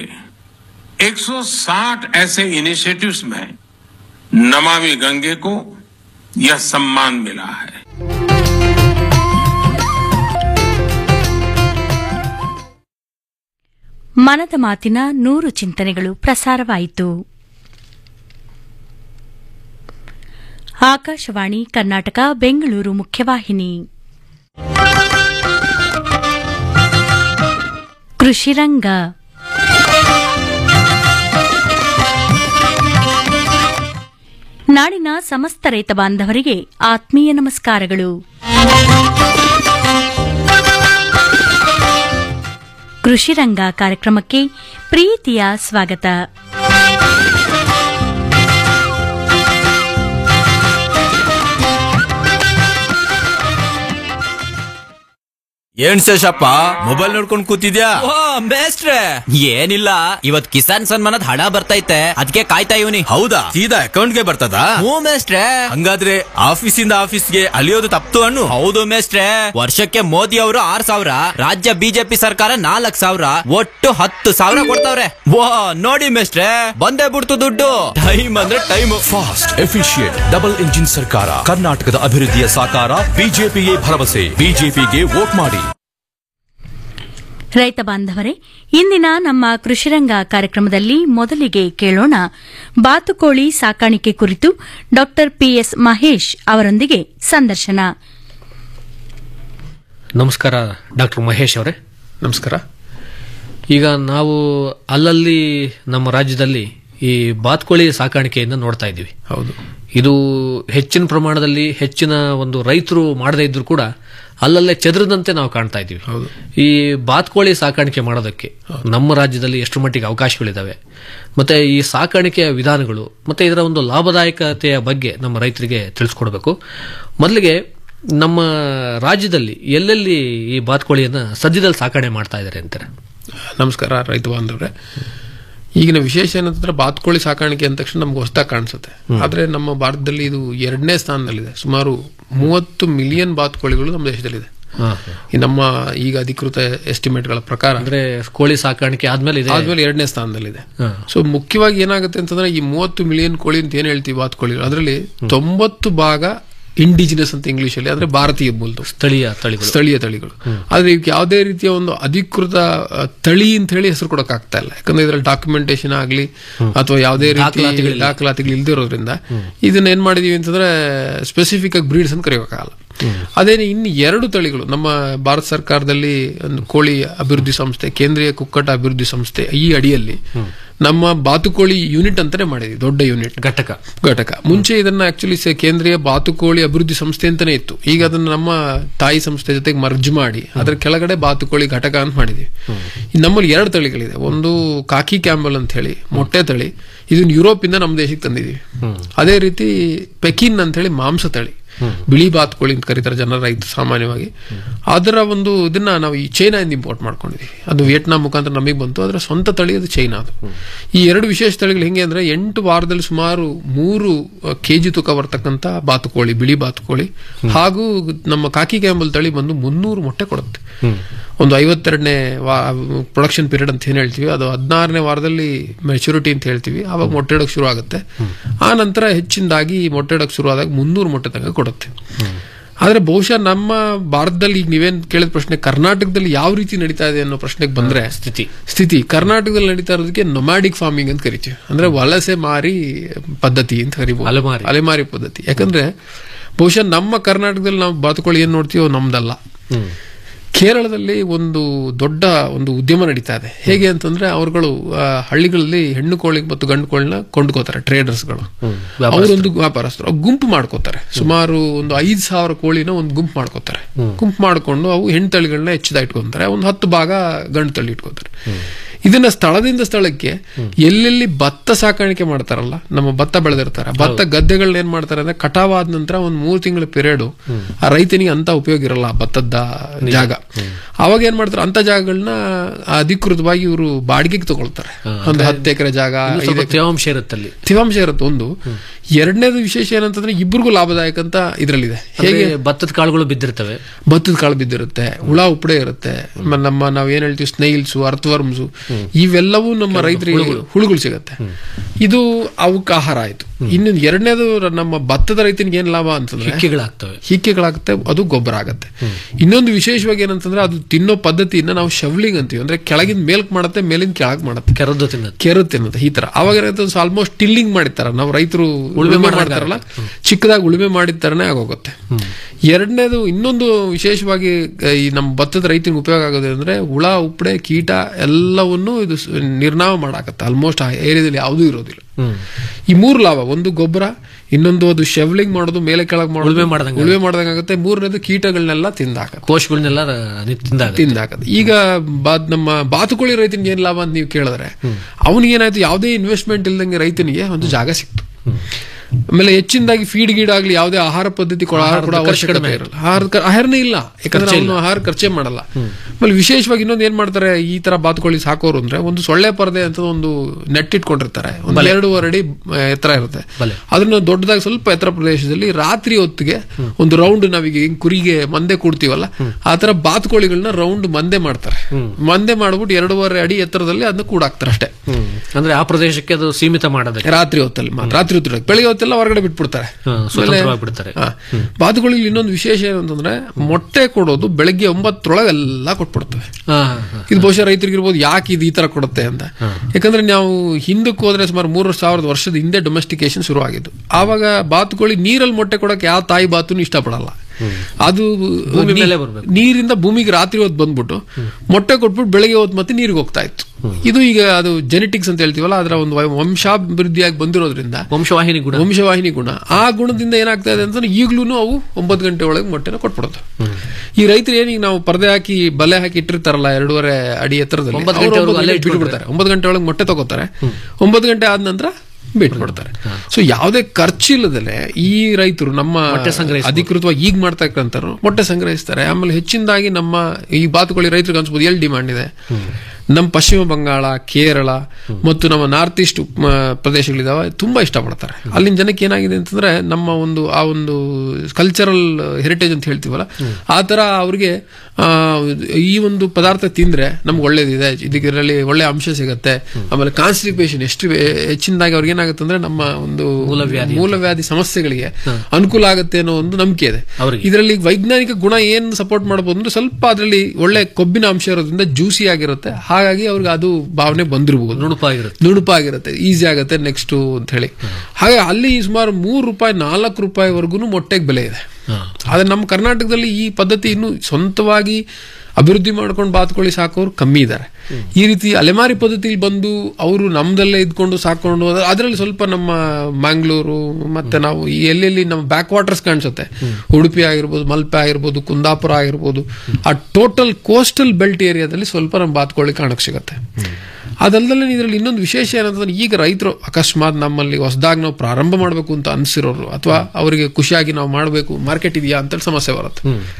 Speaker 8: 160 ऐसे इनिशिएटिव्स में नमामि गंगे को यह सम्मान मिला है
Speaker 6: ಮನದ ಮಾತಿನ ನೂರು ಚಿಂತನೆಗಳು ಪ್ರಸಾರವಾಯಿತು ಆಕಾಶವಾಣಿ ಕರ್ನಾಟಕ ಬೆಂಗಳೂರು ಮುಖ್ಯವಾಹಿನಿ ಕೃಷಿರಂಗ ನಾಡಿನ ಸಮಸ್ತ ರೈತ ಬಾಂಧವರಿಗೆ ಆತ್ಮೀಯ ನಮಸ್ಕಾರಗಳು ಕೃಷಿರಂಗ ಕಾರ್ಯಕ್ರಮಕ್ಕೆ ಪ್ರೀತಿಯ ಸ್ವಾಗತ
Speaker 9: ಏನ್ ಶೇಷಪ್ಪ ಮೊಬೈಲ್ ನೋಡ್ಕೊಂಡ್ ಕೂತಿದ್ಯಾ
Speaker 10: ಮೇಸ್ಟ್ರೆ ಏನಿಲ್ಲ ಇವತ್ ಕಿಸಾನ್ ಸನ್ಮಾನದ ಹಣ ಬರ್ತೈತೆ ಅದಕ್ಕೆ ಕಾಯ್ತಾ ಇವನಿ
Speaker 9: ಹೌದಾ ಸೀದಾ ಅಕೌಂಟ್ಗೆ ಬರ್ತದಾ
Speaker 10: ಹ್ಞೂ ಮೇಸ್ಟ್ರೆ
Speaker 9: ಹಂಗಾದ್ರೆ ಆಫೀಸಿಂದ ಆಫೀಸ್ಗೆ ಅಲಿಯೋದು ತಪ್ತು ಅನ್ನು
Speaker 10: ಹೌದು ಮೇಸ್ಟ್ರೆ ವರ್ಷಕ್ಕೆ ಮೋದಿ ಅವರು ಆರ್ ಸಾವಿರ ರಾಜ್ಯ ಬಿಜೆಪಿ ಸರ್ಕಾರ ನಾಲ್ಕ್ ಸಾವಿರ ಒಟ್ಟು ಹತ್ತು ಸಾವಿರ ಕೊಡ್ತಾವ್ರೆ ವಾ ನೋಡಿ ಮೇಸ್ಟ್ರೆ ಬಂದೇ ಬಿಡ್ತು ದುಡ್ಡು ಟೈಮ್ ಅಂದ್ರೆ time
Speaker 11: fast efficient double engine ಸರ್ಕಾರ ಕರ್ನಾಟಕದ ಅಭಿವೃದ್ಧಿಯ ಸಾಕಾರ ಬಿಜೆಪಿಗೆ ಭರವಸೆ ಬಿಜೆಪಿಗೆ ವೋಟ್ ಮಾಡಿ
Speaker 6: ರೈತ ಬಾಂಧವರೇ ಇಂದಿನ ನಮ್ಮ ಕೃಷಿರಂಗ ಕಾರ್ಯಕ್ರಮದಲ್ಲಿ ಮೊದಲಿಗೆ ಕೇಳೋಣ ಬಾತುಕೋಳಿ ಸಾಕಾಣಿಕೆ ಕುರಿತು ಡಾ ಪಿಎಸ್ ಮಹೇಶ್ ಅವರೊಂದಿಗೆ ಸಂದರ್ಶನ
Speaker 12: ನಮಸ್ಕಾರ ಡಾಕ್ಟರ್ ಮಹೇಶ್ ಅವರೇ ನಮಸ್ಕಾರ ಈಗ ನಾವು ಅಲ್ಲಲ್ಲಿ ನಮ್ಮ ರಾಜ್ಯದಲ್ಲಿ ಈ ಬಾತ್ಕೋಳಿ ಸಾಕಾಣಿಕೆಯನ್ನು ನೋಡ್ತಾ ಇದ್ದೀವಿ ಹೌದು ಇದು ಹೆಚ್ಚಿನ ಪ್ರಮಾಣದಲ್ಲಿ ಹೆಚ್ಚಿನ ಒಂದು ರೈತರು ಮಾಡದೇ ಇದ್ರು ಕೂಡ ಅಲ್ಲಲ್ಲೇ ಚದುರದಂತೆ ನಾವು ಕಾಣ್ತಾ ಇದ್ದೀವಿ ಈ ಬಾತ್ಕೋಳಿ ಸಾಕಾಣಿಕೆ ಮಾಡೋದಕ್ಕೆ ನಮ್ಮ ರಾಜ್ಯದಲ್ಲಿ ಎಷ್ಟು ಮಟ್ಟಿಗೆ ಅವಕಾಶಗಳಿದಾವೆ ಮತ್ತೆ ಈ ಸಾಕಾಣಿಕೆಯ ವಿಧಾನಗಳು ಮತ್ತೆ ಇದರ ಒಂದು ಲಾಭದಾಯಕತೆಯ ಬಗ್ಗೆ ನಮ್ಮ ರೈತರಿಗೆ ತಿಳಿಸ್ಕೊಡ್ಬೇಕು ಮೊದಲಿಗೆ ನಮ್ಮ ರಾಜ್ಯದಲ್ಲಿ ಎಲ್ಲೆಲ್ಲಿ ಈ ಬಾತ್ಕೋಳಿಯನ್ನ ಸದ್ಯದಲ್ಲಿ ಸಾಕಣೆ ಮಾಡ್ತಾ ಇದ್ದಾರೆ ಅಂತಾರೆ
Speaker 13: ನಮಸ್ಕಾರ ರೈತ ಬಾಂಧವ್ರೆ ಈಗಿನ ವಿಶೇಷ ಏನಂತಂದ್ರೆ ಬಾತುಕೋಳಿ ಸಾಕಾಣಿಕೆ ಅಂದ ತಕ್ಷಣ ನಮ್ಗೆ ಹೊಸದಾಗಿ ಕಾಣಿಸುತ್ತೆ ಆದ್ರೆ ನಮ್ಮ ಭಾರತದಲ್ಲಿ ಇದು ಎರಡನೇ ಸ್ಥಾನದಲ್ಲಿದೆ ಸುಮಾರು ಮೂವತ್ತು ಮಿಲಿಯನ್ ಬಾತುಕೋಳಿಗಳು ನಮ್ಮ ದೇಶದಲ್ಲಿದೆ ಈ ನಮ್ಮ ಈಗ ಅಧಿಕೃತ ಎಸ್ಟಿಮೇಟ್ಗಳ ಪ್ರಕಾರ
Speaker 12: ಅಂದ್ರೆ ಕೋಳಿ ಸಾಕಾಣಿಕೆ ಆದ್ಮೇಲೆ ಇದೆ
Speaker 13: ಆದ್ಮೇಲೆ ಎರಡನೇ ಸ್ಥಾನದಲ್ಲಿದೆ
Speaker 12: ಹಾ.
Speaker 13: ಸೊ ಮುಖ್ಯವಾಗಿ ಏನಾಗುತ್ತೆ ಅಂತಂದ್ರೆ ಈ ಮೂವತ್ತು ಮಿಲಿಯನ್ ಕೋಳಿ ಅಂತ ಏನ್ ಹೇಳ್ತೀವಿ ಬಾತುಕೋಳಿಗಳು ಅದರಲ್ಲಿ ತೊಂಬತ್ತು ಭಾಗ ಇಂಡಿಜಿನಸ್ ಅಂತ ಇಂಗ್ಲಿಷ್ ಅಲ್ಲಿ ಅಂದ್ರೆ ಭಾರತೀಯ ಮೂಲದ
Speaker 12: ಸ್ಥಳೀಯ ತಳಿಗಳು
Speaker 13: ಸ್ಥಳೀಯ ತಳಿಗಳು ಆದ್ರೆ ಇವಕ್ಕೆ ಯಾವುದೇ ರೀತಿಯ ಒಂದು ಅಧಿಕೃತ ಅ, ತಳಿ ಅಂತ ಹೇಳಿ ಹೆಸರು ಕೊಡಕ್ ಆಗ್ತಾ ಇಲ್ಲ ಯಾಕಂದ್ರೆ ಇದ್ರಲ್ಲಿ ಡಾಕ್ಯುಮೆಂಟೇಶನ್ ಆಗ್ಲಿ ಅಥವಾ ಯಾವುದೇ ರೀತಿ
Speaker 12: ದಾಖಲಾತಿಗಳಿಲ್ಲ.
Speaker 13: ದಾಖಲಾತಿಗಳು ಇಲ್ದಿರೋದ್ರಿಂದ ಇದನ್ನ ಏನ್ ಮಾಡಿದೀವಿ ಅಂತಂದ್ರೆ ಸ್ಪೆಸಿಫಿಕ್ ಆಗಿ ಬ್ರೀಡ್ಸ್ ಅಂತ ಕರೆಯೋಕ್ಕಾಗಲ್ಲ ಅದೇನೆ ಇನ್ನು ಎರಡು ತಳಿಗಳು ನಮ್ಮ ಭಾರತ ಸರ್ಕಾರದಲ್ಲಿ ಒಂದು ಕೋಳಿ ಅಭಿವೃದ್ಧಿ ಸಂಸ್ಥೆ ಕೇಂದ್ರೀಯ ಕುಕ್ಕಟ ಅಭಿವೃದ್ಧಿ ಸಂಸ್ಥೆ ಈ ಅಡಿಯಲ್ಲಿ ನಮ್ಮ ಬಾತುಕೋಳಿ ಯೂನಿಟ್ ಅಂತಾನೆ ಮಾಡಿದ್ವಿ ದೊಡ್ಡ ಯೂನಿಟ್
Speaker 12: ಘಟಕ
Speaker 13: ಘಟಕ ಮುಂಚೆ ಇದನ್ನ ಆಕ್ಚುಲಿ ಕೇಂದ್ರೀಯ ಬಾತುಕೋಳಿ ಅಭಿವೃದ್ಧಿ ಸಂಸ್ಥೆ ಅಂತಾನೆ ಇತ್ತು ಈಗ ಅದನ್ನ ನಮ್ಮ ತಾಯಿ ಸಂಸ್ಥೆ ಜೊತೆಗೆ ಮರ್ಜ್ ಮಾಡಿ ಅದರ ಕೆಳಗಡೆ ಬಾತುಕೋಳಿ ಘಟಕ ಅಂತ ಮಾಡಿದ್ವಿ ಈ ನಮ್ಮಲ್ಲಿ ಎರಡು ತಳಿಗಳಿದೆ ಒಂದು ಕಾಕಿ ಕ್ಯಾಂಬಲ್ ಅಂತ ಹೇಳಿ ಮೊಟ್ಟೆ ತಳಿ ಇದನ್ನ ಯುರೋಪ್ ಇಂದ ನಮ್ಮ ದೇಶಕ್ಕೆ ತಂದಿದೀವಿ ಅದೇ ರೀತಿ ಪೆಕಿನ್ ಅಂತ ಹೇಳಿ ಮಾಂಸ ತಳಿ ಬಿಳಿ ಬಾತುಕೋಳಿ ಅಂತ ಕರೀತಾರೆ ಜನರ ರೈತ ಸಾಮಾನ್ಯವಾಗಿ ಅದರ ಒಂದು ಇದನ್ನ ನಾವು ಈ ಚೈನಾದಿಂದ ಇಂಪೋರ್ಟ್ ಮಾಡ್ಕೊಂಡಿದೀವಿ ಅದು ವಿಯೆಟ್ನಾಂ ಮುಖಾಂತರ ನಮಗೆ ಬಂತು ಅದರ ಸ್ವಂತ ತಳಿ ಅದು ಚೈನಾ ಅದು ಈ ಎರಡು ವಿಶೇಷ ತಳಿಗಳು ಹೆಂಗೆ ಅಂದ್ರೆ ಎಂಟು ವಾರದಲ್ಲಿ ಸುಮಾರು ಮೂರು ಕೆಜಿ ತೂಕ ಬರ್ತಕ್ಕಂಥ ಬಾತುಕೋಳಿ ಬಿಳಿ ಬಾತುಕೋಳಿ ಹಾಗೂ ನಮ್ಮ ಕಾಕಿ ಕ್ಯಾಂಬಲ್ ತಳಿ ಬಂದು ಮುನ್ನೂರು ಮೊಟ್ಟೆ ಕೊಡುತ್ತೆ ಒಂದು ಐವತ್ತೆರಡನೇ ಪ್ರೊಡಕ್ಷನ್ ಪೀರಿಯಡ್ ಅಂತ ಏನ್ ಹೇಳ್ತೀವಿ ಅದು ಹದಿನಾರನೇ ವಾರದಲ್ಲಿ ಮೆಚುರಿಟಿ ಅಂತ ಹೇಳ್ತೀವಿ ಆವಾಗ ಮೊಟ್ಟೆ ಇಡೋಕೆ ಶುರು ಆಗುತ್ತೆ ಆ ನಂತರ ಹೆಚ್ಚಿನದಾಗಿ ಮೊಟ್ಟೆ ಇಡೋಕೆ ಶುರು ಆದಾಗ ಮುನ್ನೂರು ಮೊಟ್ಟೆ ತನಕ ಕೊಡುತ್ತೆ ಆದ್ರೆ ಬಹುಶಃ ನಮ್ಮ ಭಾರತದಲ್ಲಿ ಈಗ ನೀವೇನ್ ಕೇಳಿದ ಪ್ರಶ್ನೆ ಕರ್ನಾಟಕದಲ್ಲಿ ಯಾವ ರೀತಿ ನಡೀತಾ ಇದೆ ಅನ್ನೋ ಪ್ರಶ್ನೆಗೆ ಬಂದ್ರೆ
Speaker 12: ಸ್ಥಿತಿ
Speaker 13: ಸ್ಥಿತಿ ಕರ್ನಾಟಕದಲ್ಲಿ ನಡೀತಾ ಇರೋದಕ್ಕೆ ನೊಮ್ಯಾಡಿಕ್ ಫಾರ್ಮಿಂಗ್ ಅಂತ ಕರಿತೀವಿ ಅಂದ್ರೆ ವಲಸೆ ಮಾರಿ ಪದ್ಧತಿ ಅಂತ ಕರಿಬಹುದು
Speaker 12: ಅಲೆಮಾರಿ.
Speaker 13: ಅಲೆಮಾರಿ ಪದ್ಧತಿ ಯಾಕಂದ್ರೆ ಬಹುಶಃ ನಮ್ಮ ಕರ್ನಾಟಕದಲ್ಲಿ ನಾವು ಬಾತುಕೋಳಿ ಏನ್ ನೋಡ್ತೀವೋ ನಮ್ದಲ್ಲ ಕೇರಳದಲ್ಲಿ ಒಂದು ದೊಡ್ಡ ಒಂದು ಉದ್ಯಮ ನಡೀತಾ ಇದೆ ಹೇಗೆ ಅಂತಂದ್ರೆ ಅವರುಗಳು ಆ, ಹಳ್ಳಿಗಳಲ್ಲಿ ಹೆಣ್ಣು ಕೋಳಿ ಮತ್ತು ಗಂಡು ಕೋಳಿನ ಕೊಂಡ್ಕೋತಾರೆ ಟ್ರೇಡರ್ಸ್ಗಳು ಅವರೊಂದು ವ್ಯಾಪಾರಸ್ಥರು ಅವ್ರು ಗುಂಪು ಮಾಡ್ಕೋತಾರೆ ಸುಮಾರು ಒಂದು ಐದು ಸಾವಿರ ಕೋಳಿನ ಒಂದು ಗುಂಪು ಮಾಡ್ಕೋತಾರೆ ಗುಂಪು ಮಾಡ್ಕೊಂಡು ಅವು ಹೆಣ್ಣು ತಳಿಗಳನ್ನ ಹೆಚ್ಚಿದ ಇಟ್ಕೊಂತಾರೆ ಒಂದು ಹತ್ತು ಭಾಗ ಗಂಡು ತಳಿ ಇಟ್ಕೋತಾರೆ ಇದನ್ನ ಸ್ಥಳದಿಂದ ಸ್ಥಳಕ್ಕೆ ಎಲ್ಲೆಲ್ಲಿ ಭತ್ತ ಸಾಕಾಣಿಕೆ ಮಾಡ್ತಾರಲ್ಲ ನಮ್ಮ ಭತ್ತ ಬೆಳೆದಿರ್ತಾರೆ ಭತ್ತ ಗದ್ದೆಗಳನ್ನ ಏನ್ ಮಾಡ್ತಾರೆ ಅಂದ್ರೆ ಕಟಾವ್ ಆದ ನಂತರ ಒಂದ್ ಮೂರು ತಿಂಗಳ ಪೀರಿಯಡ್ ಆ ರೈತನಿಗೆ ಅಂತ ಉಪಯೋಗ ಇರಲ್ಲ ಆ ಭತ್ತದ ಜಾಗ ಅವಾಗ ಏನ್ ಮಾಡ್ತಾರೆ ಅಂತ ಜಾಗಗಳನ್ನ ಅಧಿಕೃತವಾಗಿ ಇವರು ಬಾಡಿಗೆಗೆ ತಗೊಳ್ತಾರೆ ಒಂದು ಹತ್ತು ಎಕರೆ ಜಾಗ
Speaker 12: ಇನ್ನೂ
Speaker 13: ಐದು
Speaker 12: ಸ್ವಲ್ಪ
Speaker 13: ಎಕರೆ-
Speaker 12: ತೇವಾಂಶ ಇರುತ್ತೆ ಅಲ್ಲಿ
Speaker 13: ತೇವಾಂಶ ಇರುತ್ತೆ ಒಂದು ಎರಡನೇದು ವಿಶೇಷ ಏನಂತಂದ್ರೆ ಇಬ್ಬರಿಗೂ ಲಾಭದಾಯಕ ಅಂತ ಇದ್ರಲ್ಲಿದೆ ಹೇಗೆ
Speaker 12: ಅಂದ್ರೆ ಭತ್ತದ ಕಾಳುಗಳು ಬಿದ್ದಿರ್ತವೆ
Speaker 13: ಭತ್ತದ ಕಾಳು ಬಿದ್ದಿರುತ್ತೆ ಹುಳ ಉಪ್ಪಡೆ ಇರುತ್ತೆ ಮ- ನಮ್ಮ ನಾವ್ ಏನ್ ಹೇಳ್ತೀವಿ ಸ್ನೈಲ್ಸ್ ಅರ್ಥವರ್ಮ್ಸ್ ಇವೆಲ್ಲವೂ ನಮ್ಮ ರೈತರಿಗೆ ಹುಳುಗಳು ಸಿಗತ್ತೆ ಇದು ಅವಕ್ಕೆ ಆಹಾರ ಆಯ್ತು ಇನ್ನು ಎರಡನೇದು ನಮ್ಮ ಭತ್ತದ ರೈತನಿಗೆ ಏನ್ ಲಾಭ ಅಂತಂದ್ರೆ
Speaker 12: ಹಿಕ್ಕೆಗಳಾಗ್ತವೆ
Speaker 13: ಹಿಕ್ಕೆಗಳಾಗುತ್ತೆ ಅದು ಗೊಬ್ಬರ ಆಗುತ್ತೆ ಇನ್ನೊಂದು ವಿಶೇಷವಾಗಿ ಏನಂತಂದ್ರೆ ಅದು ತಿನ್ನೋ ಪದ್ಧತಿಯನ್ನ ನಾವು ಶವ್ಲಿಂಗ್ ಅಂತೀವಿ ಅಂದ್ರೆ ಕೆಳಗಿನ ಮೇಲ್ಕ್ ಮಾಡುತ್ತೆ ಮೇಲಿನ ಕೆಳಗ್ ಮಾಡುತ್ತೆ
Speaker 12: ಕೆರದ್ದು ತಿನ್ನತ್ತೆ
Speaker 13: ಕೆರೆ ತಿನ್ನತ್ತೆ ಈ ತರ ಅವಾಗ ಏನಾಯ್ತು ಆಲ್ಮೋಸ್ಟ್ ಟಿಲ್ಲಿಂಗ್ ಮಾಡಿರ್ತಾರ ನಾವು ರೈತರು ಉಳುಮೆ
Speaker 12: ಮಾಡ್ದಾಗ
Speaker 13: ಮಾಡ್ತಾರಲ್ಲ ಚಿಕ್ಕದಾಗಿ ಉಳುಮೆ ಮಾಡಿದ ತರನೇ ಆಗೋಗುತ್ತೆ ಎರಡನೇದು ಇನ್ನೊಂದು ವಿಶೇಷವಾಗಿ ಆ, ಈ ನಮ್ಮ ಭತ್ತದ ರೈತನಿಗೆ ಉಪಯೋಗ ಆಗೋದು ಅಂದ್ರೆ ಹುಳ ಉಪ್ಪಡೆ ಕೀಟ ಎಲ್ಲವನ್ನೂ ಇದು ಸ್- ನಿರ್ನಾಮ ಮಾಡಾಕತ್ತೆ ಆಲ್ಮೋಸ್ಟ್ ಆ ಏರಿಯಾದಲ್ಲಿ ಯಾವುದೂ ಇರೋದಿಲ್ಲ ಈ ಮೂರು ಲಾಭ ಒಂದು ಗೊಬ್ಬರ ಇನ್ನೊಂದು ಅದು ಶೆವ್ಲಿಂಗ್ ಮಾಡೋದು ಮೇಲೆ ಕೆಳಗೆ ಮಾಡೋದು
Speaker 12: ಉಳುಮೆ ಮಾಡ್ದಂಗೆ
Speaker 13: ಉಳುಮೆ ಮಾಡ್ದಂಗೆ ಆಗುತ್ತೆ ಮೂರನೇದು ಕೀಟಗಳನ್ನೆಲ್ಲ ತಿಂದಾಕ
Speaker 12: ಕೋಶಗಳನ್ನೆಲ್ಲ ತಿಂದಾಗ
Speaker 13: ತಿಂದಾಕದು ಈಗ ಬಾ- ನಮ್ಮ ಬಾತುಕೋಳಿ ರೈತನಿಗೆ ಏನ್ ಲಾಭ ಅಂತ ನೀವು ಕೇಳಿದ್ರೆ ಅವನಿಗೆ ಏನಾಯ್ತು ಯಾವುದೇ ಇನ್ವೆಸ್ಟ್ಮೆಂಟ್ ಇಲ್ದಂಗೆ ರೈತನಿಗೆ ಒಂದು ಜಾಗ ಸಿಕ್ತು ಆಮೇಲೆ ಹೆಚ್ಚಿನದಾಗಿ ಫೀಡ್ ಗೀಡ್ ಆಗ್ಲಿ ಯಾವುದೇ ಆಹಾರ ಪದ್ಧತಿ ಕೊಡ ಆಹಾರ ಕೂಡ
Speaker 12: ಆಹಾರದ ಖರ್ಚು
Speaker 13: ಅವಶ್ಯಕತೆ
Speaker 12: ಕಡಿಮೆ
Speaker 13: ಇರಲ್ಲ ಆಹಾರದ ಖರ್- ಆಹಾರನೇ ಇಲ್ಲ ಯಾಕಂದ್ರೆ
Speaker 12: ಖರ್ಚೇ
Speaker 13: ಅವನು ಆಹಾರ ಖರ್ಚೇ ಮಾಡಲ್ಲ ಆಮೇಲೆ ವಿಶೇಷವಾಗಿ ಇನ್ನೊಂದು ಏನ್ ಮಾಡ್ತಾರೆ ಈ ತರ ಬಾತುಕೋಳಿ ಸಾಕೋರು ಅಂದ್ರೆ ಒಂದು ಸೊಳ್ಳೆ ಪರದೆ ಅಂತ ಒಂದು ನೆಟ್ ಇಟ್ಕೊಂಡಿರ್ತಾರೆ ಒಂದು ಎರಡೂವರೆ ಅಡಿ ಆ, ಎತ್ತರ ಇರುತ್ತೆ ಅದನ್ನ ದೊಡ್ಡದಾಗಿ ಸ್ವಲ್ಪ ಎತ್ತರ ಪ್ರದೇಶದಲ್ಲಿ ರಾತ್ರಿ ಹೊತ್ತಿಗೆ ಒಂದು ರೌಂಡ್ ನಾವೀಗ ಹಿಂಗ್ ಕುರಿಗೆ ಮಂದೆ ಕೂಡ್ತೀವಲ್ಲ ಆ ತರ ಬಾತುಕೋಳಿಗಳನ್ನ ರೌಂಡ್ ಮಂದೆ ಮಾಡ್ತಾರೆ ಮಂದೆ ಮಾಡ್ಬಿಟ್ಟು ಎರಡೂವರೆ ಅಡಿ ಎತ್ತರದಲ್ಲಿ ಅದನ್ನ ಕೂಡಾಕ್ತಾರೆ ಅಷ್ಟೇ
Speaker 12: ಅಂದ್ರೆ ಆ ಪ್ರದೇಶಕ್ಕೆ ಅದು ಸೀಮಿತ ಮಾಡೋದಕ್ಕೆ
Speaker 13: ರಾತ್ರಿ ಹೊತ್ತಲ್ಲಿ ಮಾತ್ರ ರಾತ್ರಿ ಹೊತ್ತು ಇಡೋದು. ಬೆಳಿಗ್ಗೆ ಹೊತ್ತೆಲ್ಲ ಹೊರಗಡೆ ಬಿಟ್ಬಿಡ್ತಾರೆ
Speaker 12: ಸ್ವತಂತ್ರವಾಗಿ ಬಿಡ್ತಾರೆ
Speaker 13: ಹಾ. ಬಾತುಗಳಲ್ಲಿ ಇನ್ನೊಂದು ವಿಶೇಷ ಏನು ಅಂತಂದ್ರೆ ಮೊಟ್ಟೆ ಕೊಡೋದು ಬೆಳಗ್ಗೆ ಒಂಬತ್ತರೊಳಗೆ ಎಲ್ಲ ಕೊಟ್ಬಿಡ್ತವೆ
Speaker 12: ಹಾ, ಹಾ, ಹಾ.
Speaker 13: ಇದು ಬಹುಶಃ ರೈತರಿಗೆ ಇರ್ಬೋದು ಯಾಕೆ ಇದು ಈ ತರ ಕೊಡುತ್ತೆ ಅಂತ ಯಾಕಂದ್ರೆ ನಾವು ಹಿಂದಕ್ಕೆ ಹೋದ್ರೆ ಸುಮಾರು ಮೂರು ಸಾವಿರದ ವರ್ಷದ ಹಿಂದೆ ಡೊಮೆಸ್ಟಿಕೇಶನ್ ಶುರು ಆಗಿದ್ದು ಆವಾಗ ಬಾತುಕೋಳಿ ನೀರಲ್ಲಿ ಮೊಟ್ಟೆ ಕೊಡಕ್ಕೆ ಯಾವ ತಾಯಿ ಬಾತುನು ಇಷ್ಟಪಡಲ್ಲ ಅದು
Speaker 12: ಭೂಮಿ
Speaker 13: ನೀ-
Speaker 12: ಮೇಲೆ ಬರ್ಬೇಕು.
Speaker 13: ನೀರಿಂದ ಭೂಮಿಗೆ ರಾತ್ರಿ ಹೊತ್ತು ಬಂದ್ಬಿಟ್ಟು ಮೊಟ್ಟೆ ಕೊಟ್ಬಿಟ್ಟು ಬೆಳಗ್ಗೆ ಹೊತ್ತು ಮತ್ತೆ ನೀರಿಗೆ ಹೋಗ್ತಾ ಇತ್ತು ಇದು ಈಗ ಅದು ಜೆನೆಟಿಕ್ಸ್ ಅಂತ ಹೇಳ್ತೀವಲ್ಲ ಅದರ ಒಂದು ವ- ವಂಶಾಭಿವೃದ್ಧಿಯಾಗಿ ಬಂದಿರೋದ್ರಿಂದ
Speaker 12: ವಂಶವಾಹಿನಿ ಗುಣ
Speaker 13: ವಂಶವಾಹಿನಿ ಗುಣ ಆ ಗುಣದಿಂದ ಏನಾಗ್ತಾ ಇದೆ ಅಂತಂದ್ರೆ ಈಗ್ಲೂ ಅವು ಒಂಬತ್ತು ಗಂಟೆ ಒಳಗೆ ಮೊಟ್ಟೆನ ಕೊಟ್ಬಿಡುತ್ತೆ ಈ ರೈತರು ಏನೀಗ ನಾವು ಪರದೆ ಹಾಕಿ ಬಲೆ ಹಾಕಿ ಇಟ್ಟಿರ್ತಾರಲ್ಲ ಎರಡೂವರೆ ಅಡಿ ಎತ್ತರದಲ್ಲಿ
Speaker 12: ಒಂಬತ್ತು
Speaker 13: ಅವ್ರು
Speaker 12: ಗಂಟೆವರೆಗೂ
Speaker 13: ಒಂಬತ್ತು
Speaker 12: ಅಲ್ಲೇ
Speaker 13: ಗಂಟೆಗೆ ಬಿಟ್ಬಿಡ್ತಾರೆ ಒಂಬತ್ತು ಗಂಟೆ ಒಳಗೆ ಮೊಟ್ಟೆ ತಗೋತಾರೆ ಒಂಬತ್ತು ಗಂಟೆ ಆದ ನಂತರ ಬಿಟ್ಬಿಡ್ತಾರೆ ಸೊ ಯಾವುದೇ ಖರ್ಚಿಲ್ಲದಲೆ ಈ ರೈತರು ನಮ್ಮ
Speaker 12: ಮೊಟ್ಟೆ ಸಂಗ್ರಹಿಸ್ಬೋದು.
Speaker 13: ಅಧಿಕೃತವಾಗಿ ಈಗ ಮಾಡ್ತಾ ಇರ್ತಂತಾರು ಮೊಟ್ಟೆ ಸಂಗ್ರಹಿಸ್ತಾರೆ ಆಮೇಲೆ ಹೆಚ್ಚಿನದಾಗಿ ನಮ್ಮ ಈ ಬಾತುಕೋಳಿ ರೈತರಿಗೆ ಅನ್ಸ್ಬೋದು ಎಲ್ಲಿ ಡಿಮಾಂಡ್ ಇದೆ ನಮ್ಮ ಪಶ್ಚಿಮ ಬಂಗಾಳ ಕೇರಳ ಮತ್ತು ನಮ್ಮ ನಾರ್ತ್ ಈಸ್ಟ್ ಪ್ರದೇಶಗಳಿದಾವೆ ತುಂಬಾ ಇಷ್ಟಪಡ್ತಾರೆ ಅಲ್ಲಿನ ಜನಕ್ಕೆ ಏನಾಗಿದೆ ಅಂತಂದ್ರೆ ನಮ್ಮ ಒಂದು ಆ ಒಂದು ಕಲ್ಚರಲ್ ಹೆರಿಟೇಜ್ ಅಂತ ಹೇಳ್ತೀವಲ್ಲ ಆ ತರ ಅವ್ರಿಗೆ ಆ, ಈ ಒಂದು ಪದಾರ್ಥ ತಿಂದ್ರೆ ನಮ್ಗೆ ಒಳ್ಳೇದಿದೆ ಇದರಲ್ಲಿ ಒಳ್ಳೆ ಅಂಶ ಸಿಗತ್ತೆ ಆಮೇಲೆ ಕಾನ್ಸ್ಟಿಪೇಷನ್ ಎಷ್ಟು ಹೆಚ್ಚಿನದಾಗಿ ಅವ್ರಿಗೆ ಏನಾಗುತ್ತೆ ಅಂದ್ರೆ ನಮ್ಮ ಒಂದು
Speaker 12: ಮೂಲವ್ಯಾಧಿ.
Speaker 13: ಮೂಲವ್ಯಾಧಿ ಸಮಸ್ಯೆಗಳಿಗೆ ಅನುಕೂಲ ಆಗುತ್ತೆ ಅನ್ನೋ ಒಂದು ನಂಬಿಕೆ ಇದೆ
Speaker 12: ಅವ್ರಿಗೆ.
Speaker 13: ಇದರಲ್ಲಿ ವೈಜ್ಞಾನಿಕ ಗುಣ ಏನ್ ಸಪೋರ್ಟ್ ಮಾಡಬಹುದು ಅಂದ್ರೆ ಸ್ವಲ್ಪ ಅದರಲ್ಲಿ ಒಳ್ಳೆ ಕೊಬ್ಬಿನ ಅಂಶ ಇರೋದ್ರಿಂದ ಜ್ಯೂಸಿ ಆಗಿರುತ್ತೆ ಹಾಗಾಗಿ ಅವ್ರಿಗೆ ಅದು ಭಾವನೆ ಬಂದಿರಬಹುದು
Speaker 12: ನುಣುಪಾಗಿರುತ್ತೆ
Speaker 13: ನುಣುಪಾಗಿರುತ್ತೆ ಈಸಿ ಆಗುತ್ತೆ ನೆಕ್ಸ್ಟ್ ಅಂತ ಹೇಳಿ ಹಾಗೆ ಅಲ್ಲಿ ಸುಮಾರು ಮೂರು ರೂಪಾಯಿ ನಾಲ್ಕು ರೂಪಾಯಿವರೆಗೂ ಮೊಟ್ಟೆಗೆ ಬೆಲೆ ಇದೆ ಆದ್ರೆ ನಮ್ಮ ಕರ್ನಾಟಕದಲ್ಲಿ ಈ ಪದ್ಧತಿ ಇನ್ನು ಸ್ವಂತವಾಗಿ ಅಭಿವೃದ್ಧಿ ಮಾಡ್ಕೊಂಡು ಬಾತ್ಕೊಳ್ಳಿ ಸಾಕೋರು ಕಮ್ಮಿ ಇದ್ದಾರೆ ಈ ರೀತಿ ಅಲೆಮಾರಿ ಪದ್ಧತಿಲಿ ಬಂದು ಅವರು ನಮ್ದಲ್ಲೇ ಇದ್ಕೊಂಡು ಸಾಕೊಂಡು ಅದರಲ್ಲಿ ಸ್ವಲ್ಪ ನಮ್ಮ ಮ್ಯಾಂಗ್ಳೂರು ಮತ್ತೆ ನಾವು ಈ ಎಲ್ಲೆಲ್ಲಿ ನಮ್ಮ ಬ್ಯಾಕ್ ವಾಟರ್ಸ್ ಕಾಣಿಸುತ್ತೆ ಉಡುಪಿ ಆಗಿರ್ಬೋದು ಮಲ್ಪೆ ಆಗಿರ್ಬೋದು ಕುಂದಾಪುರ ಆಗಿರ್ಬೋದು ಆ ಟೋಟಲ್ ಕೋಸ್ಟಲ್ ಬೆಲ್ಟ್ ಏರಿಯಾದಲ್ಲಿ ಸ್ವಲ್ಪ ನಮ್ಮ ಬಾತ್ಕೊಳ್ಳಿ ಕಾಣಕ್ ಸಿಗತ್ತೆ ಅದಲ್ಲದೆ ಇದರಲ್ಲಿ ಇನ್ನೊಂದು ವಿಶೇಷ ಏನಂತಂದ್ರೆ ಈಗ ರೈತರು ಅಕಸ್ಮಾತ್ ನಮ್ಮಲ್ಲಿ ಹೊಸದಾಗಿ ನಾವು ಪ್ರಾರಂಭ ಮಾಡಬೇಕು ಅಂತ ಅನ್ಸಿರೋರು ಅಥವಾ ಅವರಿಗೆ ಖುಷಿಯಾಗಿ ನಾವು ಮಾಡಬೇಕು ಮಾರ್ಕೆಟ್ ಇದೆಯಾ ಅಂತ ಸಮಸ್ಯೆ ಬರುತ್ತೆ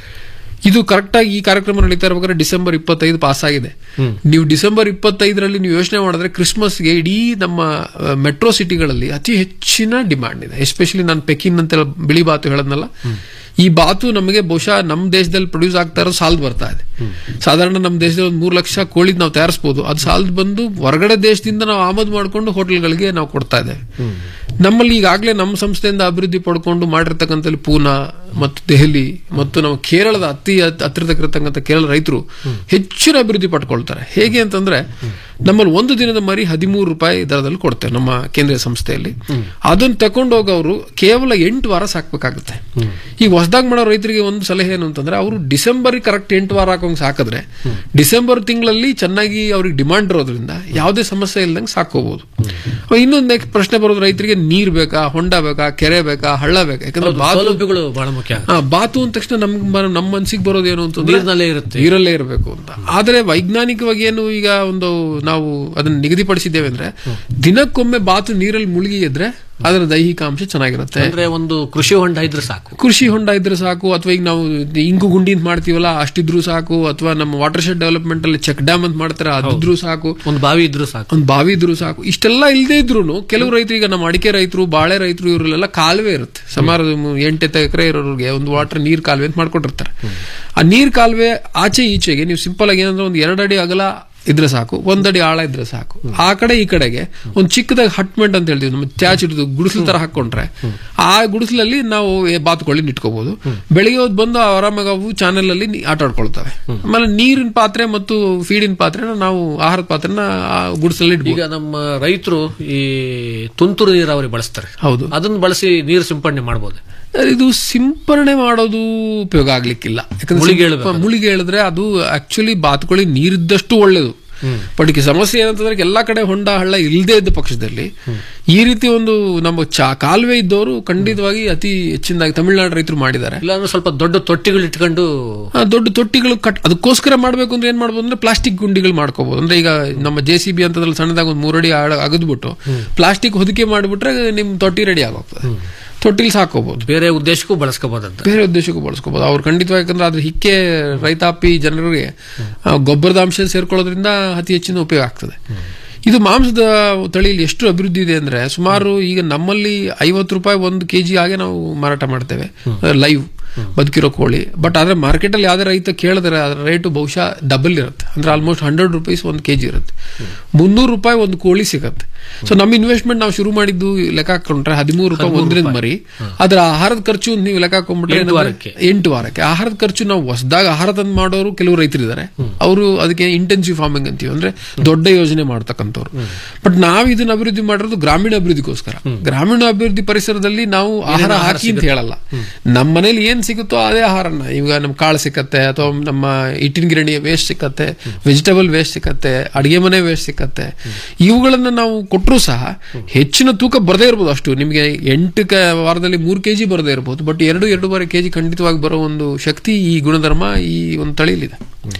Speaker 13: ಇದು ಕರೆಕ್ಟಾಗಿ ಈ ಕಾರ್ಯಕ್ರಮ ನಡೀತಾ ಇರ್ಬೇಕಾದ್ರೆ ಡಿಸೆಂಬರ್ ಇಪ್ಪತ್ತೈದು ಪಾಸ್ ಆಗಿದೆ ನೀವು ಡಿಸೆಂಬರ್ ಇಪ್ಪತ್ತೈದರಲ್ಲಿ ನೀವು ಯೋಚನೆ ಮಾಡಿದ್ರೆ ಕ್ರಿಸ್ಮಸ್ಗೆ ಇಡೀ ನಮ್ಮ ಮೆಟ್ರೋ ಸಿಟಿಗಳಲ್ಲಿ ಅತಿ ಹೆಚ್ಚಿನ ಡಿಮಾಂಡ್ ಇದೆ ಎಸ್ಪೆಷಲಿ ನಾನು ಪೆಕಿನ್ ಅಂತೆಲ್ಲ ಬಿಳಿ ಬಾತು ಹೇಳದ್ನಲ್ಲ ಈ ಬಾತು ನಮಗೆ ಬಹುಶಃ ನಮ್ಮ ದೇಶದಲ್ಲಿ ಪ್ರೊಡ್ಯೂಸ್ ಆಗ್ತಾ ಇರೋದು ಸಾಲದ್ ಬರ್ತಾ ಇದೆ ಸಾಧಾರಣ ನಮ್ಮ ದೇಶದಲ್ಲಿ ಒಂದು ಮೂರು ಲಕ್ಷ ಕೋಳಿದ್ ನಾವು ತಯಾರಿಸಬಹುದು ಅದು ಸಾಲದ್ ಬಂದು ಹೊರಗಡೆ ದೇಶದಿಂದ ನಾವು ಆಮದು ಮಾಡಿಕೊಂಡು ಹೋಟೆಲ್ಗಳಿಗೆ ನಾವು ಕೊಡ್ತಾ ಇದ್ದೇವೆ ನಮ್ಮಲ್ಲಿ ಈಗಾಗಲೇ ನಮ್ಮ ಸಂಸ್ಥೆಯಿಂದ ಅಭಿವೃದ್ಧಿ ಪಡ್ಕೊಂಡು ಮಾಡಿರ್ತಕ್ಕಂಥ ಪೂನಾ ಮತ್ತು ದೆಹಲಿ ಮತ್ತು ನಮ್ಮ ಕೇರಳದ ಅತಿ ಹತ್ತಿರದಕ್ಕಿರತಕ್ಕಂಥ ಕೇರಳ ರೈತರು ಹೆಚ್ಚಿನ ಅಭಿವೃದ್ಧಿ ಪಡ್ಕೊಳ್ತಾರೆ ಹೇಗೆ ಅಂತಂದ್ರೆ ನಮ್ಮಲ್ಲಿ ಒಂದು ದಿನದ ಮರಿ ಹದಿಮೂರು ರೂಪಾಯಿ ದರದಲ್ಲಿ ಕೊಡ್ತೇವೆ ನಮ್ಮ ಕೇಂದ್ರೀಯ ಸಂಸ್ಥೆಯಲ್ಲಿ ಅದನ್ನ ತಗೊಂಡೋಗಿ ಅವರು ಕೇವಲ ಎಂಟು ವಾರ ಸಾಕ್ಬೇಕಾಗುತ್ತೆ ಈಗ ಹೊಸದಾಗಿ ಮಾಡೋ ರೈತರಿಗೆ ಒಂದು ಸಲಹೆ ಏನು ಅಂತಂದ್ರೆ ಅವರು ಡಿಸೆಂಬರ್ ಕರೆಕ್ಟ್ ಎಂಟು ವಾರ ಹಾಕೋಂಗ್ ಸಾಕಿದ್ರೆ ಡಿಸೆಂಬರ್ ತಿಂಗಳಲ್ಲಿ ಚೆನ್ನಾಗಿ ಅವ್ರಿಗೆ ಡಿಮಾಂಡ್ ಇರೋದ್ರಿಂದ ಯಾವುದೇ ಸಮಸ್ಯೆ ಇಲ್ದಂಗೆ ಸಾಕೋಬಹುದು ಇನ್ನೊಂದು ನೆಕ್ಸ್ಟ್ ಪ್ರಶ್ನೆ ಬರೋದು ರೈತರಿಗೆ ನೀರ್ ಬೇಕಾ ಹೊಂಡ ಬೇಕಾ ಕೆರೆ ಬೇಕಾ ಹಳ್ಳ ಬೇಕಾ ಯಾಕಂದ್ರೆ
Speaker 12: ಹೌದು,
Speaker 13: ಬಾತು
Speaker 12: ಸೌಲಭ್ಯಗಳು ಬಹಳ ಮುಖ್ಯ
Speaker 13: ಆ, ಬಾತು ಅಂದ ತಕ್ಷಣ ನಮ್ಗೆ ಬರೋ- ನಮ್ಮ ಮನ್ಸಿಗೆ ಬರೋದು ಏನು ಅಂತಂದ್ರೆ
Speaker 12: ನೀರ್ನಲ್ಲೇ ಇರುತ್ತೆ.
Speaker 13: ನೀರಲ್ಲೇ ಇರಬೇಕು ಅಂತ ಆದ್ರೆ ವೈಜ್ಞಾನಿಕವಾಗಿ ಏನು ಈಗ ಒಂದು ನಾವು ಅದನ್ನ ನಿಗದಿಪಡಿಸಿದ್ದೇವೆ ಅಂದ್ರೆ ದಿನಕ್ಕೊಮ್ಮೆ ಬಾತು ನೀರಲ್ಲಿ ಮುಳುಗಿ ಇದ್ರೆ ಅದರ ದೈಹಿಕ ಅಂಶ ಚೆನ್ನಾಗಿರುತ್ತೆ
Speaker 12: ಅಂದ್ರೆ ಒಂದು ಕೃಷಿ ಹೊಂಡ ಇದ್ರೆ ಸಾಕು
Speaker 13: ಕೃಷಿ ಹೊಂಡ ಇದ್ರೆ ಸಾಕು ಅಥವಾ ಈಗ ನಾವು ಇಂಗು ಗುಂಡಿ ಅಂತ ಮಾಡ್ತೀವಲ್ಲ ಅಷ್ಟಿದ್ರು ಸಾಕು ಅಥವಾ ನಮ್ಮ ವಾಟರ್ ಶೆಡ್ ಡೆವಲಪ್ಮೆಂಟ್ ಅಲ್ಲಿ ಚೆಕ್ ಡ್ಯಾಮ್ ಅಂತ ಮಾಡ್ತಾರೆ ಅದಿದ್ರು ಸಾಕು
Speaker 12: ಒಂದು ಬಾವಿ ಇದ್ರು ಸಾಕು
Speaker 13: ಒಂದು ಬಾವಿ ಇದ್ರು ಸಾಕು ಇಷ್ಟೆಲ್ಲ ಇಲ್ಲದೆ ಇದ್ರು ಕೆಲವು ರೈತರು ಈಗ ನಮ್ಮ ಅಡಿಕೆ ರೈತರು ಬಾಳೆ ರೈತರು ಇವರೆಲ್ಲ ಕಾಲುವೆ ಇರುತ್ತೆ ಸುಮಾರು ಎಂಟೆತ್ತು ಎಕರೆ ಇರೋರಿಗೆ ಒಂದು ವಾಟರ್ ನೀರ್ ಕಾಲುವೆ ಅಂತ ಮಾಡ್ಕೊಟ್ಟಿರ್ತಾರೆ ಆ ನೀರ್ ಕಾಲುವೆ ಆಚೆ ಈಚೆಗೆ ನೀವು ಸಿಂಪಲ್ ಆಗಿ ಏನಂದ್ರೆ ಒಂದು ಎರಡು ಅಡಿ ಅಗಲ ಇದ್ರೆ ಸಾಕು ಒಂದಡಿ ಆಳ ಇದ್ರೆ ಸಾಕು ಆ ಕಡೆ ಈ ಕಡೆಗೆ ಒಂದು ಚಿಕ್ಕದಾಗಿ ಹಟ್ಮೆಂಟ್ ಅಂತ ಹೇಳ್ತೀವಿ ನಮ್ಮ ತ್ಯಾಚ್ ಇಡ್ದು ಗುಡಿಸಲು ತರ ಹಾಕೊಂಡ್ರೆ ಆ ಗುಡಿಸಲಲ್ಲಿ ನಾವು ಏ ಬಾತುಕೊಳ್ಳಿ ನಿಟ್ಕೋಬಹುದು ಬೆಳಿಗ್ಗೆ ಹೊತ್ತು ಬಂದು ಆರಾಮಾಗಿ ಅವು ಚಾನೆಲ್ ಅಲ್ಲಿ ನೀ- ಆಟ ಆಡ್ಕೊಳ್ತವೆ ಆಮೇಲೆ ನೀರಿನ ಪಾತ್ರೆ ಮತ್ತು ಫೀಡಿನ ಪಾತ್ರೆನ ನಾವು ಆಹಾರದ ಪಾತ್ರೆನ ಆ ಗುಡಿಸಲಲ್ಲಿ ಇಡ್ಬೋದು
Speaker 12: ಈಗ ನಮ್ಮ ರೈತರು ಈ ತುಂತುರು ನೀರಾವರಿ ಬಳಸ್ತಾರೆ
Speaker 13: ಹೌದು
Speaker 12: ಅದನ್ನ ಬಳಸಿ ನೀರು ಸಿಂಪಡಣೆ ಮಾಡಬಹುದು
Speaker 13: ಇದು ಸಿಂಪರಣೆ ಮಾಡೋದು ಉಪಯೋಗ ಆಗ್ಲಿಕ್ಕಿಲ್ಲ ಯಾಕಂದ್ರೆ
Speaker 12: ಮುಳುಗಿ
Speaker 13: ಸಿಂಪ-
Speaker 12: ಏಳ್ಬೇಕು.
Speaker 13: ಮುಳುಗಿ ಹೇಳಿದ್ರೆ ಅದು ಆಕ್ಚುಲಿ ಬಾತುಕೋಳಿ ನೀರಿದ್ದಷ್ಟು ಒಳ್ಳೇದು ಬಟ್ ಈಗ ಸಮಸ್ಯೆ ಏನಂತಂದ್ರೆ ಎಲ್ಲಾ ಕಡೆ ಹೊಂಡ ಹಳ್ಳ ಇಲ್ಲದೆ ಇದ್ದ ಪಕ್ಷದಲ್ಲಿ ಈ ರೀತಿ ಒಂದು ನಮ್ಮ ಚಾ ಕಾಲುವೆ ಇದ್ದವರು ಖಂಡಿತವಾಗಿ ಅತಿ ಹೆಚ್ಚಿನದಾಗಿ ತಮಿಳುನಾಡು ರೈತರು ಮಾಡಿದ್ದಾರೆ
Speaker 12: ಇಲ್ಲಾಂದ್ರೆ ಸ್ವಲ್ಪ ದೊಡ್ಡ ತೊಟ್ಟಿಗಳು ಇಟ್ಕೊಂಡು
Speaker 13: ಆ, ದೊಡ್ಡ ತೊಟ್ಟಿಗಳು ಕಟ್ ಅದಕ್ಕೋಸ್ಕರ ಮಾಡ್ಬೇಕು ಅಂದ್ರೆ ಏನ್ ಮಾಡ್ಬೋದು ಅಂದ್ರೆ ಪ್ಲಾಸ್ಟಿಕ್ ಗುಂಡಿಗಳು ಮಾಡ್ಕೋಬಹುದು ಅಂದ್ರೆ ಈಗ ನಮ್ಮ ಜೆ ಸಿ ಬಿ ಅಂತದ್ರಲ್ಲಿ ಸಣ್ಣದಾಗ ಒಂದು ಮೂರಡಿ ಆಳ ಅಗದ್ಬಿಟ್ಟು ಪ್ಲಾಸ್ಟಿಕ್ ಹೊದಿಕೆ ಮಾಡಿಬಿಟ್ರೆ ನಿಮ್ ತೊಟ್ಟಿ ರೆಡಿ ಆಗೋಗ್ತದೆ ತೊಟ್ಟಿಲ್ ಸಾಕೋಬಹುದು
Speaker 12: ಬೇರೆ ಉದ್ದೇಶಕ್ಕೂ ಬಳಸ್ಕೋಬಹುದಂತ
Speaker 13: ಬೇರೆ ಉದ್ದೇಶಕ್ಕೂ ಬಳಸ್ಕೋಬಹುದು ಅವ್ರು ಖಂಡಿತವಾಗಿ ಯಾಕಂದ್ರೆ ಅದ್ರ ಹಿಕ್ಕೆ ರೈತಾಪಿ ಜನರಿಗೆ ಆ, ಗೊಬ್ಬರದ ಅಂಶ ಸೇರ್ಕೊಳ್ಳೋದ್ರಿಂದ ಅತಿ ಹೆಚ್ಚಿನ ಉಪಯೋಗ ಆಗ್ತದೆ ಇದು ಮಾಂಸದ ತಳಿಯಲ್ಲಿ ಎಷ್ಟು ಅಭಿವೃದ್ಧಿ ಇದೆ ಅಂದ್ರೆ ಸುಮಾರು ಈಗ ನಮ್ಮಲ್ಲಿ ಐವತ್ತು ರೂಪಾಯಿ ಒಂದು ಕೆಜಿ ಹಾಗೆ ನಾವು ಮಾರಾಟ ಮಾಡ್ತೇವೆ ಲೈವ್ ಬದುಕಿರೋ ಕೋಳಿ ಬಟ್ ಆದ್ರೆ ಮಾರ್ಕೆಟ್ ಅಲ್ಲಿ ಯಾವ್ದೇ ರೈತ ಕೇಳಿದ್ರೆ ಅದರ ರೇಟು ಬಹುಶಃ ಡಬಲ್ ಇರುತ್ತೆ ಅಂದ್ರೆ ಆಲ್ಮೋಸ್ಟ್ ಹಂಡ್ರೆಡ್ ರುಪೀಸ್ ಒಂದು ಕೆಜಿ ಇರುತ್ತೆ ಮುನ್ನೂರು ರೂಪಾಯಿ ಒಂದು ಕೋಳಿ ಸಿಗತ್ತೆ ಸೊ ನಮ್ಮ ಇನ್ವೆಸ್ಟ್ಮೆಂಟ್ ನಾವು ಶುರು ಮಾಡಿದ್ದು ಲೆಕ್ಕ ಹಾಕೊಂಡ್ರೆ ಹದಿಮೂರು ರೂಪಾಯಿ ಒಂದರಿಂದ ಮರಿ ಅದರ ಆಹಾರದ ಖರ್ಚು ನೀವು ಲೆಕ್ಕ ಹಾಕೊಂಡ್ಬಿಟ್ರೆ
Speaker 12: ಎಂಟು
Speaker 13: ಏನಂದ್ರೆ
Speaker 12: ವಾರಕ್ಕೆ.
Speaker 13: ಎಂಟು ವಾರಕ್ಕೆ ಆಹಾರದ ಖರ್ಚು ನಾವು ಹೊಸದಾಗ ಆಹಾರ ತಂದು ಮಾಡೋರು ಕೆಲವು ರೈತರಿದ್ದಾರೆ ಅವರು ಅದಕ್ಕೆ ಇಂಟೆನ್ಸಿವ್ ಫಾರ್ಮಿಂಗ್ ಅಂತೀವಿ ಅಂದ್ರೆ ದೊಡ್ಡ ಯೋಜನೆ ಮಾಡ್ತಕ್ಕಂಥವ್ರು ಬಟ್ ನಾವು ಇದನ್ನ ಅಭಿವೃದ್ಧಿ ಮಾಡಿರೋದು ಗ್ರಾಮೀಣ ಅಭಿವೃದ್ಧಿಗೋಸ್ಕರ ಗ್ರಾಮೀಣ ಅಭಿವೃದ್ಧಿ ಪರಿಸರದಲ್ಲಿ ನಾವು ಆಹಾರ
Speaker 12: ಆಹಾರ
Speaker 13: ಹಾಕಿ ಅಂತ ಹೇಳಲ್ಲ ನಮ್ಮ ಮನೇಲಿ ಏನ್ ಸಿಗುತ್ತೋ ಅದೇ ಆಹಾರನ ಈಗ ನಮ್ ಕಾಳು ಸಿಕ್ಕತ್ತೆ ಅಥವಾ ನಮ್ಮ ಹಿಟ್ಟಿನ ಗಿರಣಿಯ ವೇಸ್ಟ್ ಸಿಕ್ಕತ್ತೆ ವೆಜಿಟೇಬಲ್ ವೇಸ್ಟ್ ಸಿಕ್ಕತ್ತೆ ಅಡಿಗೆ ಮನೆ ವೇಸ್ಟ್ ಸಿಕ್ಕತ್ತೆ ಇವುಗಳನ್ನ ನಾವು ಕೊಟ್ಟರು ಸಹ ಹೆಚ್ಚಿನ ತೂಕ ಬರದೇ ಇರ್ಬೋದು ಅಷ್ಟು ನಿಮಗೆ ಎಂಟು ಕ ವಾರದಲ್ಲಿ ಮೂರು ಕೆಜಿ ಬರದೇ ಇರ್ಬೋದು ಬಟ್ ಎರಡು ಎರಡೂವರೆ ಕೆಜಿ ಖಂಡಿತವಾಗಿ ಬರೋ ಒಂದು ಶಕ್ತಿ ಈ ಗುಣಧರ್ಮ ಈ ಒಂದು ತಳಿಲಿದೆ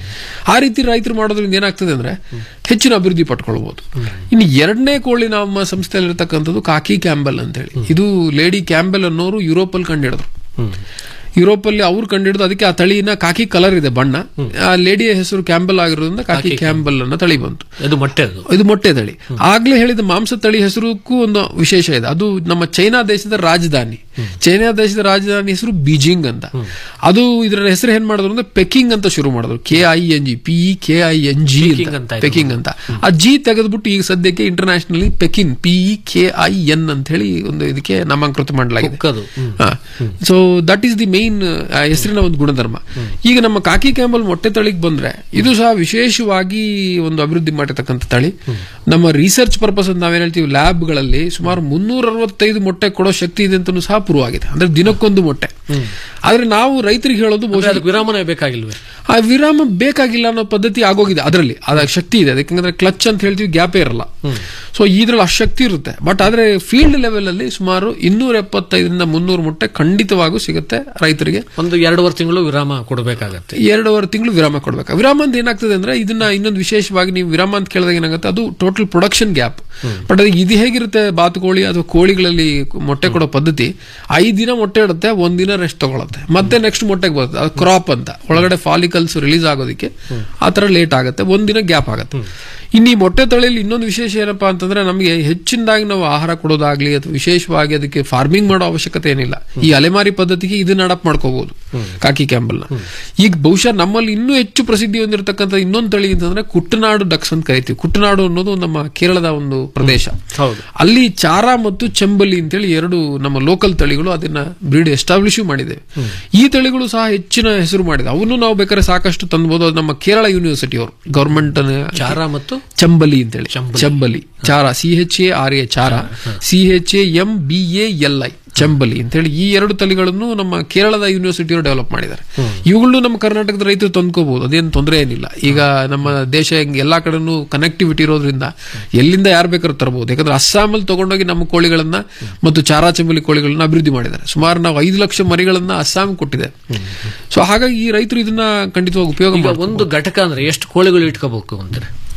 Speaker 13: ಆ ರೀತಿ ರೈತರು ಮಾಡೋದ್ರಿಂದ ಏನಾಗ್ತದೆ ಅಂದ್ರೆ ಹೆಚ್ಚಿನ ಅಭಿವೃದ್ಧಿ ಪಟ್ಕೊಳ್ಬಹುದು ಇನ್ನು ಎರಡನೇ ಕೋಳಿ ನಮ್ಮ ಸಂಸ್ಥೆಯಲ್ಲಿ ಇರತಕ್ಕಂಥದ್ದು ಕಾಕಿ ಕ್ಯಾಂಬೆಲ್ ಅಂತ ಹೇಳಿ ಇದು ಲೇಡಿ ಕ್ಯಾಂಬೆಲ್ ಅನ್ನೋರು ಯುರೋಪಲ್ಲಿ ಕಂಡಿಡಿದ್ರು ಯುರೋಪಲ್ಲಿ ಅವ್ರು ಕಂಡಿಡಿದು ಅದಕ್ಕೆ ಆ ತಳಿನ ಕಾಕಿ ಕಲರ್ ಇದೆ ಬಣ್ಣ ಆ ಲೇಡಿಯ ಹೆಸರು ಕ್ಯಾಂಬೆಲ್ ಆಗಿರೋದ್ರಿಂದ ಕಾಕಿ ಕ್ಯಾಂಬೆಲ್ ಅನ್ನೋ ತಳಿ ಬಂತು
Speaker 12: ಇದು ಮೊಟ್ಟೆ ಅದು
Speaker 13: ಇದು ಮೊಟ್ಟೆ ತಳಿ ಆಗ್ಲೇ ಹೇಳಿದ ಮಾಂಸ ತಳಿ ಹೆಸರುಕ್ಕೂ ಒಂದು ವಿಶೇಷ ಇದೆ ಅದು ನಮ್ಮ ಚೈನಾ ದೇಶದ ರಾಜಧಾನಿ ಚೈನಾ ದೇಶದ ರಾಜಧಾನಿ ಹೆಸರು ಬೀಜಿಂಗ್ ಅಂತ ಅದು ಇದರ ಹೆಸರು ಏನ್ ಮಾಡಿದ್ರು ಅಂದ್ರೆ ಪೆಕಿಂಗ್ ಅಂತ ಶುರು ಮಾಡಿದ್ರು K I N G P K I N G
Speaker 12: Peking ಅಂತ ಇದೆ.
Speaker 13: ಪೆಕಿಂಗ್ ಅಂತ ಆ ಜಿ ತೆಗೆದ್ಬಿಟ್ಟು ಈಗ ಸದ್ಯಕ್ಕೆ internationally Pekin P K I N ಅಂತ ಹೇಳಿ ಒಂದು ಇದಕ್ಕೆ ನಾಮಾಂಕೃತ ಮಾಡಲಾಗಿದೆ
Speaker 12: ಕುಕ್ಕದು. Hmm.
Speaker 13: So that is the main ಹೆಸರಿನ ಒಂದು ಗುಣಧರ್ಮ ಈಗ ನಮ್ಮ ಕಾಕಿ ಕ್ಯಾಂಬಲ್ ಮೊಟ್ಟೆ ತಳಿಗೆ ಬಂದ್ರೆ ಇದು ಸಹ ವಿಶೇಷವಾಗಿ ಒಂದು ಅಭಿವೃದ್ಧಿ ಮಾಡಿರ್ತಕ್ಕಂಥ ತಳಿ ನಮ್ಮ ರಿಸರ್ಚ್ ಪರ್ಪಸ್ ಅಂತ ನಾವೇನ್ ಹೇಳ್ತೀವಿ ಲ್ಯಾಬ್ಗಳಲ್ಲಿ ಸುಮಾರು ಮುನ್ನೂರ ಅರವತ್ತೈದು ಮೊಟ್ಟೆ ಕೊಡೋ ಶಕ್ತಿ ಇದೆ ಅಂತಲೂ ಸಹ ಪ್ರೂವ್ ಆಗಿದೆ ಅಂದ್ರೆ ದಿನಕ್ಕೊಂದು ಮೊಟ್ಟೆ ಆದ್ರೆ ನಾವು ರೈತರಿಗೆ ಹೇಳೋದು ಬಹುಶಃ
Speaker 12: ಅದಕ್ಕೆ ವಿರಾಮನೇ ಬೇಕಾಗಿಲ್ವೇ
Speaker 13: ಆ ವಿರಾಮ ಬೇಕಾಗಿಲ್ಲ ಅನ್ನೋ ಪದ್ಧತಿ ಆಗೋಗಿದೆ ಅದರಲ್ಲಿ ಅದ ಶಕ್ತಿ ಇದೆ ಯಾಕಂದ್ರೆ ಕ್ಲಚ್ ಅಂತ ಹೇಳ್ತೀವಿ ಗ್ಯಾಪೇ ಇರಲ್ಲ ಸೊ ಇದ್ರಲ್ಲಿ ಅಷ್ಟು ಶಕ್ತಿ ಇರುತ್ತೆ ಬಟ್ ಆದ್ರೆ ಫೀಲ್ಡ್ ಲೆವೆಲ್ ಅಲ್ಲಿ ಸುಮಾರು ಇನ್ನೂರ ಎಪ್ಪತ್ತೈದರಿಂದ ಮುನ್ನೂರು ಮೊಟ್ಟೆ ಖಂಡಿತವಾಗೂ ಸಿಗುತ್ತೆ ರೈತರಿಗೆ
Speaker 12: ಒಂದು ಎರಡೂವರೆ ತಿಂಗಳು ವಿರಾಮ ಕೊಡಬೇಕಾಗತ್ತೆ
Speaker 13: ಎರಡೂವರೆ ತಿಂಗಳು ವಿರಾಮ ಕೊಡ್ಬೇಕು ವಿರಾಮ ಅಂತ ಏನಾಗ್ತದೆ ಅಂದ್ರೆ ಇದನ್ನ ಇನ್ನೊಂದು ವಿಶೇಷವಾಗಿ ನೀವು ವಿರಾಮ ಅಂತ ಕೇಳಿದಾಗ ಏನಾಗುತ್ತೆ ಅದು ಟೋಟಲ್ ಪ್ರೊಡಕ್ಷನ್ ಗ್ಯಾಪ್ ಬಟ್ ಅದು ಇದು ಹೇಗಿರುತ್ತೆ ಬಾತುಕೋಳಿ ಅಥವಾ ಕೋಳಿಗಳಲ್ಲಿ ಮೊಟ್ಟೆ ಕೊಡೋ ಪದ್ಧತಿ ಐದ್ ದಿನ ಮೊಟ್ಟೆ ಇಡುತ್ತೆ ಒಂದ್ ದಿನ ರೆಸ್ಟ್ ತಗೊಳುತ್ತೆ ಮತ್ತೆ ನೆಕ್ಸ್ಟ್ ಮೊಟ್ಟೆಗೆ ಬರುತ್ತೆ ಅದು ಕ್ರಾಪ್ ಅಂತ ಒಳಗಡೆ ಫಾಲಿಕಲ್ಸ್ ರಿಲೀಸ್ ಆಗೋದಕ್ಕೆ ಆ ತರ ಲೇಟ್ ಆಗುತ್ತೆ ಒಂದ್ ದಿನ ಗ್ಯಾಪ್ ಆಗುತ್ತೆ ಇನ್ನು ಈ ಮೊಟ್ಟೆ ತಳಿಯಲ್ಲಿ ಇನ್ನೊಂದು ವಿಶೇಷ ಏನಪ್ಪಾ ಅಂತಂದ್ರೆ ನಮಗೆ ಹೆಚ್ಚಿನದಾಗಿ ನಾವು ಆಹಾರ ಕೊಡೋದಾಗ್ಲಿ ಅಥವಾ ವಿಶೇಷವಾಗಿ ಅದಕ್ಕೆ ಫಾರ್ಮಿಂಗ್ ಮಾಡೋ ಅವಶ್ಯಕತೆ ಏನಿಲ್ಲ ಈ ಅಲೆಮಾರಿ ಪದ್ಧತಿಗೆ ಇದನ್ನ ಅಡಾಪ್ಟ್ ಮಾಡ್ಕೋಬಹುದು ಕಾಕಿ ಕ್ಯಾಂಬಲ್ ನ ಈಗ ಬಹುಶಃ ನಮ್ಮಲ್ಲಿ ಇನ್ನೂ ಹೆಚ್ಚು ಪ್ರಸಿದ್ಧಿ ಹೊಂದಿರತಕ್ಕಂಥ ಇನ್ನೊಂದು ತಳಿ ಅಂತಂದ್ರೆ ಕುಟ್ಟನಾಡು ಡಕ್ಸ್ ಅಂತ ಕರಿತೀವಿ ಕುಟ್ಟನಾಡು ಅನ್ನೋದು ನಮ್ಮ ಕೇರಳದ ಒಂದು ಪ್ರದೇಶ
Speaker 12: ಹೌದು
Speaker 13: ಅಲ್ಲಿ ಚಾರ ಮತ್ತು ಚೆಂಬಲಿ ಅಂತೇಳಿ ಎರಡು ನಮ್ಮ ಲೋಕಲ್ ತಳಿಗಳು ಅದನ್ನ ಬ್ರೀಡ್ ಎಸ್ಟಾಬ್ಲಿಷ್ ಮಾಡಿದೆ ಈ ತಳಿಗಳು ಸಹ ಹೆಚ್ಚಿನ ಹೆಸರು ಮಾಡಿದೆ ಅವನು ನಾವು ಬೇಕಾದ್ರೆ ಸಾಕಷ್ಟು ತಂದ್ಬೋದು ಅದು ನಮ್ಮ ಕೇರಳ ಯೂನಿವರ್ಸಿಟಿ ಅವರು ಗವರ್ಮೆಂಟ್
Speaker 12: ಚಾರ ಮತ್ತು
Speaker 13: ಚಂಬಲಿ ಅಂತೇಳಿ Chambali Chara C H A R A Chara C H A M B A L I Chambali ಅಂತೇಳಿ ಈ ಎರಡು ತಳಿಗಳನ್ನು ನಮ್ಮ ಕೇರಳದ ಯೂನಿವರ್ಸಿಟಿಯವರು ಡೆವಲಪ್ ಮಾಡಿದ್ದಾರೆ ಇವುಗಳನ್ನು ನಮ್ಮ ಕರ್ನಾಟಕದ ರೈತರು ತಂದ್ಕೋಬಹುದು ಅದೇನು ತೊಂದರೆ ಏನಿಲ್ಲ ಈಗ ನಮ್ಮ ದೇಶ ಹೆಂಗ್ ಎಲ್ಲಾ ಕಡೆನೂ ಕನೆಕ್ಟಿವಿಟಿ ಇರೋದ್ರಿಂದ ಎಲ್ಲಿಂದ ಯಾರು ಬೇಕಾದ್ರೂ ತರಬಹುದು ಯಾಕಂದ್ರೆ ಅಸ್ಸಾಮಲ್ಲಿ ತಗೊಂಡೋಗಿ ನಮ್ಮ ಕೋಳಿಗಳನ್ನ ಮತ್ತು ಚಾರಾ ಚಂಬಲಿ ಕೋಳಿಗಳನ್ನ ಅಭಿವೃದ್ಧಿ ಮಾಡಿದ್ದಾರೆ ಸುಮಾರು ನಾವು ಐದು ಲಕ್ಷ ಮರಿಗಳನ್ನ ಅಸ್ಸಾಂ ಕೊಟ್ಟಿದೆ ಸೊ ಹಾಗಾಗಿ ಈ ರೈತರು ಇದನ್ನ ಖಂಡಿತವಾಗಿ ಉಪಯೋಗ
Speaker 12: ಈಗ
Speaker 13: ಮಾಡ್ಬೋದು.
Speaker 12: ಒಂದು ಘಟಕ ಅಂದ್ರೆ ಎಷ್ಟು ಕೋಳಿಗಳು ಇಟ್ಕೋಬೇಕು ಅಂತಾರೆ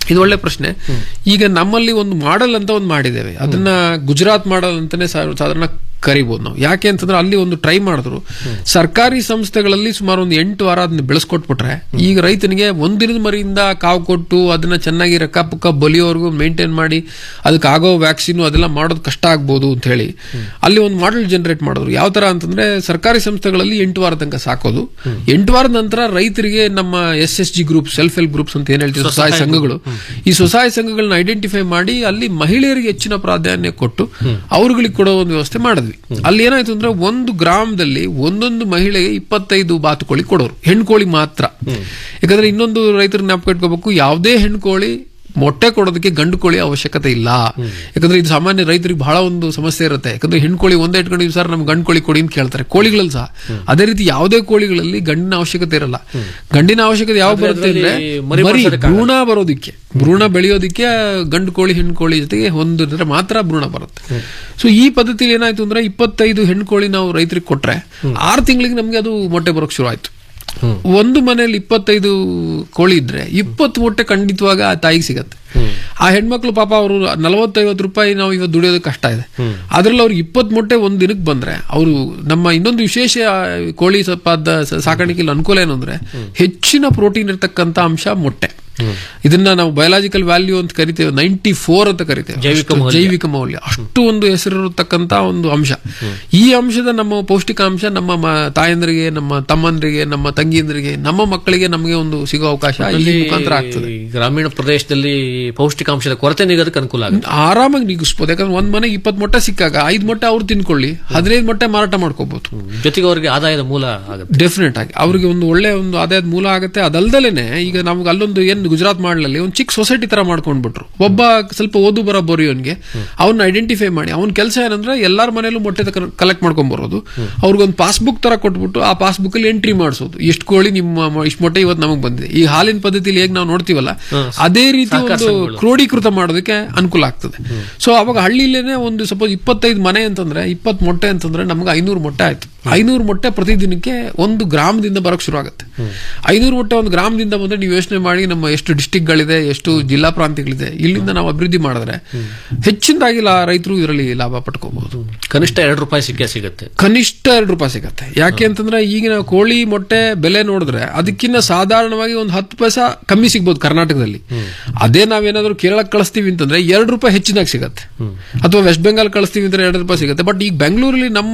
Speaker 13: ಇದು ಒಳ್ಳೆ ಪ್ರಶ್ನೆ ಈಗ ನಮ್ಮಲ್ಲಿ ಒಂದು ಮಾಡೆಲ್ ಅಂತ ಒಂದು ಮಾಡಿದ್ದೇವೆ ಅದನ್ನ ಗುಜರಾತ್ ಮಾಡೆಲ್ ಅಂತಾನೆ ಸಾ- ಸಾಧಾರಣ ಕರಿಬಹುದು ನಾವು ಯಾಕೆ ಅಂತಂದ್ರೆ ಅಲ್ಲಿ ಒಂದು ಟ್ರೈ ಮಾಡಿದ್ರು ಸರ್ಕಾರಿ ಸಂಸ್ಥೆಗಳಲ್ಲಿ ಸುಮಾರು ಒಂದು ಎಂಟು ವಾರ ಅದನ್ನ ಬೆಳೆಸ್ಕೊಟ್ಬಿಟ್ರೆ ಈಗ ರೈತನಿಗೆ ಒಂದಿನದ ಮರಿಯಿಂದ ಕಾವು ಕೊಟ್ಟು ಅದನ್ನ ಚೆನ್ನಾಗಿ ರಕ್ಕ ಪಕ್ಕ ಬಲಿಯೋವರೆಗೂ ಮೇಂಟೈನ್ ಮಾಡಿ ಅದಕ್ಕೆ ಆಗೋ ವ್ಯಾಕ್ಸಿನ್ ಅದೆಲ್ಲ ಮಾಡೋದು ಕಷ್ಟ ಆಗ್ಬೋದು ಅಂತ ಹೇಳಿ ಅಲ್ಲಿ ಒಂದು ಮಾಡೆಲ್ ಜನರೇಟ್ ಮಾಡಿದ್ರು ಯಾವ ತರ ಅಂತಂದ್ರೆ ಸರ್ಕಾರಿ ಸಂಸ್ಥೆಗಳಲ್ಲಿ ಎಂಟು ವಾರ ತನಕ ಸಾಕೋದು ಎಂಟು ವಾರದ ನಂತರ ರೈತರಿಗೆ ನಮ್ಮ S S G group self help groups ಅಂತ ಏನ್ ಹೇಳ್ತೀವಿ ಸ್ವಸಹಾಯ
Speaker 12: ಸ್ವಸಹಾಯ
Speaker 13: ಸಂಘಗಳು ಈ ಸ್ವಸಹಾಯ ಸಂಘಗಳನ್ನ ಐಡೆಂಟಿಫೈ ಮಾಡಿ ಅಲ್ಲಿ ಮಹಿಳೆಯರಿಗೆ ಹೆಚ್ಚಿನ ಪ್ರಾಧಾನ್ಯ ಕೊಟ್ಟು ಅವ್ರುಗಳಿಗೆ ಕೊಡೋ ಒಂದು ವ್ಯವಸ್ಥೆ ಮಾಡಿದ್ವಿ ಅಲ್ಲಿ ಏನಾಯ್ತು ಅಂದ್ರೆ ಒಂದು ಗ್ರಾಮದಲ್ಲಿ ಒಂದೊಂದು ಮಹಿಳೆಗೆ ಇಪ್ಪತ್ತೈದು ಬಾತುಕೋಳಿ ಕೊಡೋರು ಹೆಣ್ಕೋಳಿ ಮಾತ್ರ ಯಾಕಂದ್ರೆ ಇನ್ನೊಂದು ರೈತರ ಜ್ಞಾಪಕ ಇಟ್ಕೋಬೇಕು ಯಾವುದೇ ಹೆಣ್ಕೋಳಿ ಮೊಟ್ಟೆ ಕೊಡೋದಕ್ಕೆ ಗಂಡು ಕೋಳಿ ಅವಶ್ಯಕತೆ ಇಲ್ಲ ಯಾಕಂದ್ರೆ ಇದು ಸಾಮಾನ್ಯ ರೈತರಿಗೆ ಬಹಳ ಒಂದು ಸಮಸ್ಯೆ ಇರುತ್ತೆ ಯಾಕಂದ್ರೆ ಹೆಣ್ಕೋಳಿ ಒಂದೇ ಇಟ್ಕೊಂಡಿವಿ ಸರ್ ನಮ್ಗೆ ಗಂಡು ಕೋಳಿ ಕೊಡಿ ಅಂತ ಕೇಳ್ತಾರೆ ಕೋಳಿಗಳಲ್ಲಿ ಸಹ ಅದೇ ರೀತಿ ಯಾವುದೇ ಕೋಳಿಗಳಲ್ಲಿ ಗಂಡಿನ ಅವಶ್ಯಕತೆ ಇರಲ್ಲ ಗಂಡಿನ ಅವಶ್ಯಕತೆ ಯಾವ
Speaker 12: ಆದ್ರೆ
Speaker 13: ಬರುತ್ತೆ ಅಂದ್ರೆ
Speaker 12: ಅದ್ರಲ್ಲಿ ಮರಿ
Speaker 13: ಮರಿ
Speaker 12: ಮಾಡ್ಸೋದಕ್ಕಾಗಲ್ಲ.
Speaker 13: ಭ್ರೂಣ ಬರೋದಿಕ್ಕೆ ಭ್ರೂಣ ಬೆಳೆಯೋದಿಕ್ಕೆ ಗಂಡು ಕೋಳಿ ಹೆಣ್ಣು ಕೋಳಿ ಜೊತೆಗೆ ಹೊಂದಿದ್ರೆ ಮಾತ್ರ ಭ್ರೂಣ ಬರುತ್ತೆ ಸೊ ಈ ಪದ್ಧತಿಲಿ ಏನಾಯ್ತು ಅಂದ್ರೆ ಇಪ್ಪತ್ತೈದು ಹೆಣ್ಣು ಕೋಳಿ ನಾವು ರೈತರಿಗೆ ಕೊಟ್ರೆ ಆರು ತಿಂಗಳಿಗೆ ನಮ್ಗೆ ಅದು ಮೊಟ್ಟೆ ಬರೋಕ್ ಶುರು ಆಯ್ತು ಒಂದು ಮನೆಯಲ್ಲಿ ಇಪ್ಪತ್ತೈದು ಕೋಳಿ ಇದ್ರೆ ಇಪ್ಪತ್ತು ಮೊಟ್ಟೆ ಖಂಡಿತವಾಗ ಆ ತಾಯಿಗೆ ಸಿಗತ್ತೆ ಆ ಹೆಣ್ಮಕ್ಳು ಪಾಪ ಅವರು ನಲವತ್ತೈವತ್ತು ರೂಪಾಯಿ ನಾವು ಇವತ್ತು ದುಡಿಯೋದು ಕಷ್ಟ ಇದೆ ಅದ್ರಲ್ಲಿ ಅವ್ರಿಗೆ ಇಪ್ಪತ್ತು ಮೊಟ್ಟೆ ಒಂದ್ ದಿನಕ್ಕೆ ಬಂದ್ರೆ ಅವರು ನಮ್ಮ ಇನ್ನೊಂದು ವಿಶೇಷ ಕೋಳಿ ಸಪ್ಪಾದ ಸಾಕಾಣಿಕೆಯಲ್ಲಿ ಅನುಕೂಲ ಏನು ಅಂದ್ರೆ ಹೆಚ್ಚಿನ ಪ್ರೋಟೀನ್ ಇರತಕ್ಕಂತ ಅಂಶ ಮೊಟ್ಟೆ ಇದನ್ನ ನಾವು ಬಯೋಲಾಜಿಕಲ್ ವ್ಯಾಲ್ಯೂ ಅಂತ ಕರಿತೇವೆ ನೈಂಟಿ ಫೋರ್ ಅಂತ ಕರಿತೇವೆ
Speaker 12: ಜೈವಿಕ
Speaker 13: ಅಷ್ಟು
Speaker 12: ಮೌಲ್ಯ.
Speaker 13: ಜೈವಿಕ ಮೌಲ್ಯ ಅಷ್ಟು ಒಂದು ಹೆಸರಿರತಕ್ಕಂತ ಒಂದು ಅಂಶ ಈ ಅಂಶದ ನಮ್ಮ ಪೌಷ್ಟಿಕಾಂಶ ನಮ್ಮ ಮ- ತಾಯಂದ್ರಿಗೆ ನಮ್ಮ ತಮ್ಮಂದ್ರಿಗೆ ನಮ್ಮ ತಂಗಿಯಂದ್ರಿಗೆ ನಮ್ಮ ಮಕ್ಕಳಿಗೆ ನಮಗೆ ಒಂದು ಸಿಗೋ ಅವಕಾಶ ಈ
Speaker 12: ಅಲ್ಲಿ
Speaker 13: ಮುಖಾಂತರ ಆಗ್ತದೆ
Speaker 12: ಗ್ರಾಮೀಣ ಪ್ರದೇಶದಲ್ಲಿ ಪೌಷ್ಟಿಕಾಂಶದ ಕೊರತೆ ನೀಗೋದಕ್ಕೆ ಅನುಕೂಲ ಆಗುತ್ತೆ
Speaker 13: ಆರಾಮಾಗಿ ನಿಗಿಸ್ಬೋದು ಯಾಕಂದ್ರೆ ಒಂದ್ ಮನೆಗೆ ಇಪ್ಪತ್ತು ಮೊಟ್ಟೆ ಸಿಕ್ಕಾಗ ಐದು ಮೊಟ್ಟೆ ಅವ್ರು ತಿನ್ಕೊಳ್ಳಿ ಹದಿನೈದು ಮೊಟ್ಟೆ ಮಾರಾಟ ಮಾಡ್ಕೋಬಹುದು
Speaker 12: ಜೊತೆಗೆ ಅವರಿಗೆ ಆದಾಯದ ಮೂಲ ಆಗುತ್ತೆ
Speaker 13: ಡೆಫಿನೆಟ್ ಆಗಿ ಅವ್ರಿಗೆ ಒಂದು ಒಳ್ಳೆ ಒಂದು ಆದಾಯದ ಮೂಲ ಆಗುತ್ತೆ ಅದಲ್ದಲೇನೆ ಈಗ ನಮ್ಗೆ ಅಲ್ಲೊಂದು ಏನ್ ಗುಜರಾತ್ ಮಾಡ್ಲಲ್ಲಿ ಒಂದು ಚಿಕ್ಕ ಸೊಸೈಟಿ ತರ ಮಾಡ್ಕೊಂಡ್ಬಿಟ್ರು ಒಬ್ಬ ಸ್ವಲ್ಪ ಓದು ಬರ ಬರೆಯೋನ್ಗೆ ಅವ್ನ ಐಡೆಂಟಿಫೈ ಮಾಡಿ ಅವ್ನ ಕೆಲಸ ಏನಂದ್ರೆ ಎಲ್ಲಾರ ಮನೇಲೂ ಮೊಟ್ಟೆ ಕಲೆಕ್ಟ್ ಮಾಡ್ಕೊಂಡ್ ಬರೋದು ಅವ್ರಿಗೊಂದು ಪಾಸ್ಬುಕ್ ತರ ಕೊಟ್ಬಿಟ್ಟು ಆ ಪಾಸ್ಬುಕ್ ಅಲ್ಲಿ ಎಂಟ್ರಿ ಮಾಡಿಸೋದು ಎಷ್ಟು ಕೋಳಿ ನಿಮ್ಮ ಇಷ್ಟು ಮೊಟ್ಟೆ ಇವತ್ತು ನಮಗೆ ಬಂದಿದೆ ಈ ಹಾಲಿನ ಪದ್ಧತಿಲಿ ಹೇಗೆ ನಾವು ನೋಡ್ತೀವಲ್ಲ ಅದೇ ರೀತಿ
Speaker 12: ಸಹಕಾರ
Speaker 13: ಒಂದು
Speaker 12: ಸಂಘಗಳು.
Speaker 13: ಕ್ರೋಢೀಕೃತ ಮಾಡೋದಕ್ಕೆ ಅನುಕೂಲ ಆಗ್ತದೆ ಸೊ ಅವಾಗ ಹಳ್ಳಿಲೇನೆ ಒಂದು ಸಪೋಸ್ ಇಪ್ಪತ್ತೈದು ಮನೆ ಅಂತಂದ್ರೆ ಇಪ್ಪತ್ತು ಮೊಟ್ಟೆ ಅಂತಂದ್ರೆ ನಮ್ಗೆ ಐನೂರು ಮೊಟ್ಟೆ ಆಯ್ತು ಐನೂರು ಮೊಟ್ಟೆ ಪ್ರತಿದಿನಕ್ಕೆ ಒಂದು ಗ್ರಾಮದಿಂದ ಬರೋಕ್ ಶುರು ಆಗುತ್ತೆ ಐನೂರು ಮೊಟ್ಟೆ ಒಂದು ಗ್ರಾಮದಿಂದ ಬಂದ್ರೆ ನೀವು ಯೋಚನೆ ಮಾಡಿ ನಮ್ಮ ಎಷ್ಟು ಡಿಸ್ಟಿಕ್ಗಳಿದೆ ಎಷ್ಟು ಜಿಲ್ಲಾ ಪ್ರಾಂತ್ಯಗಳಿದೆ ಇಲ್ಲಿಂದ ನಾವು ಅಭಿವೃದ್ಧಿ ಮಾಡಿದ್ರೆ ಹೆಚ್ಚಿನದಾಗಿ ಲಾ- ರೈತರು ಇದರಲ್ಲಿ ಲಾಭ ಪಡ್ಕೋಬಹುದು
Speaker 12: ಕನಿಷ್ಠ ಎರಡು ರೂಪಾಯಿ ಸಿಕ್ಕೇ ಸಿಗುತ್ತೆ
Speaker 13: ಕನಿಷ್ಠ ಎರಡು ರೂಪಾಯಿ ಸಿಗತ್ತೆ ಯಾಕೆ ಅಂತಂದ್ರೆ ಈಗಿನ ಕೋಳಿ ಮೊಟ್ಟೆ ಬೆಲೆ ನೋಡಿದ್ರೆ ಅದಕ್ಕಿಂತ ಸಾಧಾರಣವಾಗಿ ಒಂದು ಹತ್ತು ಪೈಸಾ ಕಮ್ಮಿ ಸಿಗ್ಬೋದು ಕರ್ನಾಟಕದಲ್ಲಿ ಅದೇ ನಾವೇನಾದ್ರೂ ಕೇರಳಕ್ಕೆ ಕಳಿಸ್ತೀವಿ ಅಂತಂದ್ರೆ ಎರಡು ರೂಪಾಯಿ ಹೆಚ್ಚಿನಾಗಿ ಸಿಗತ್ತೆ ಅಥವಾ ವೆಸ್ಟ್ ಬೆಂಗಾಲ್ ಕಳಿಸ್ತೀವಿ ಅಂದ್ರೆ ಎರಡು ರೂಪಾಯಿ ಸಿಗುತ್ತೆ ಬಟ್ ಈಗ ಬೆಂಗಳೂರಲ್ಲಿ ನಮ್ಮ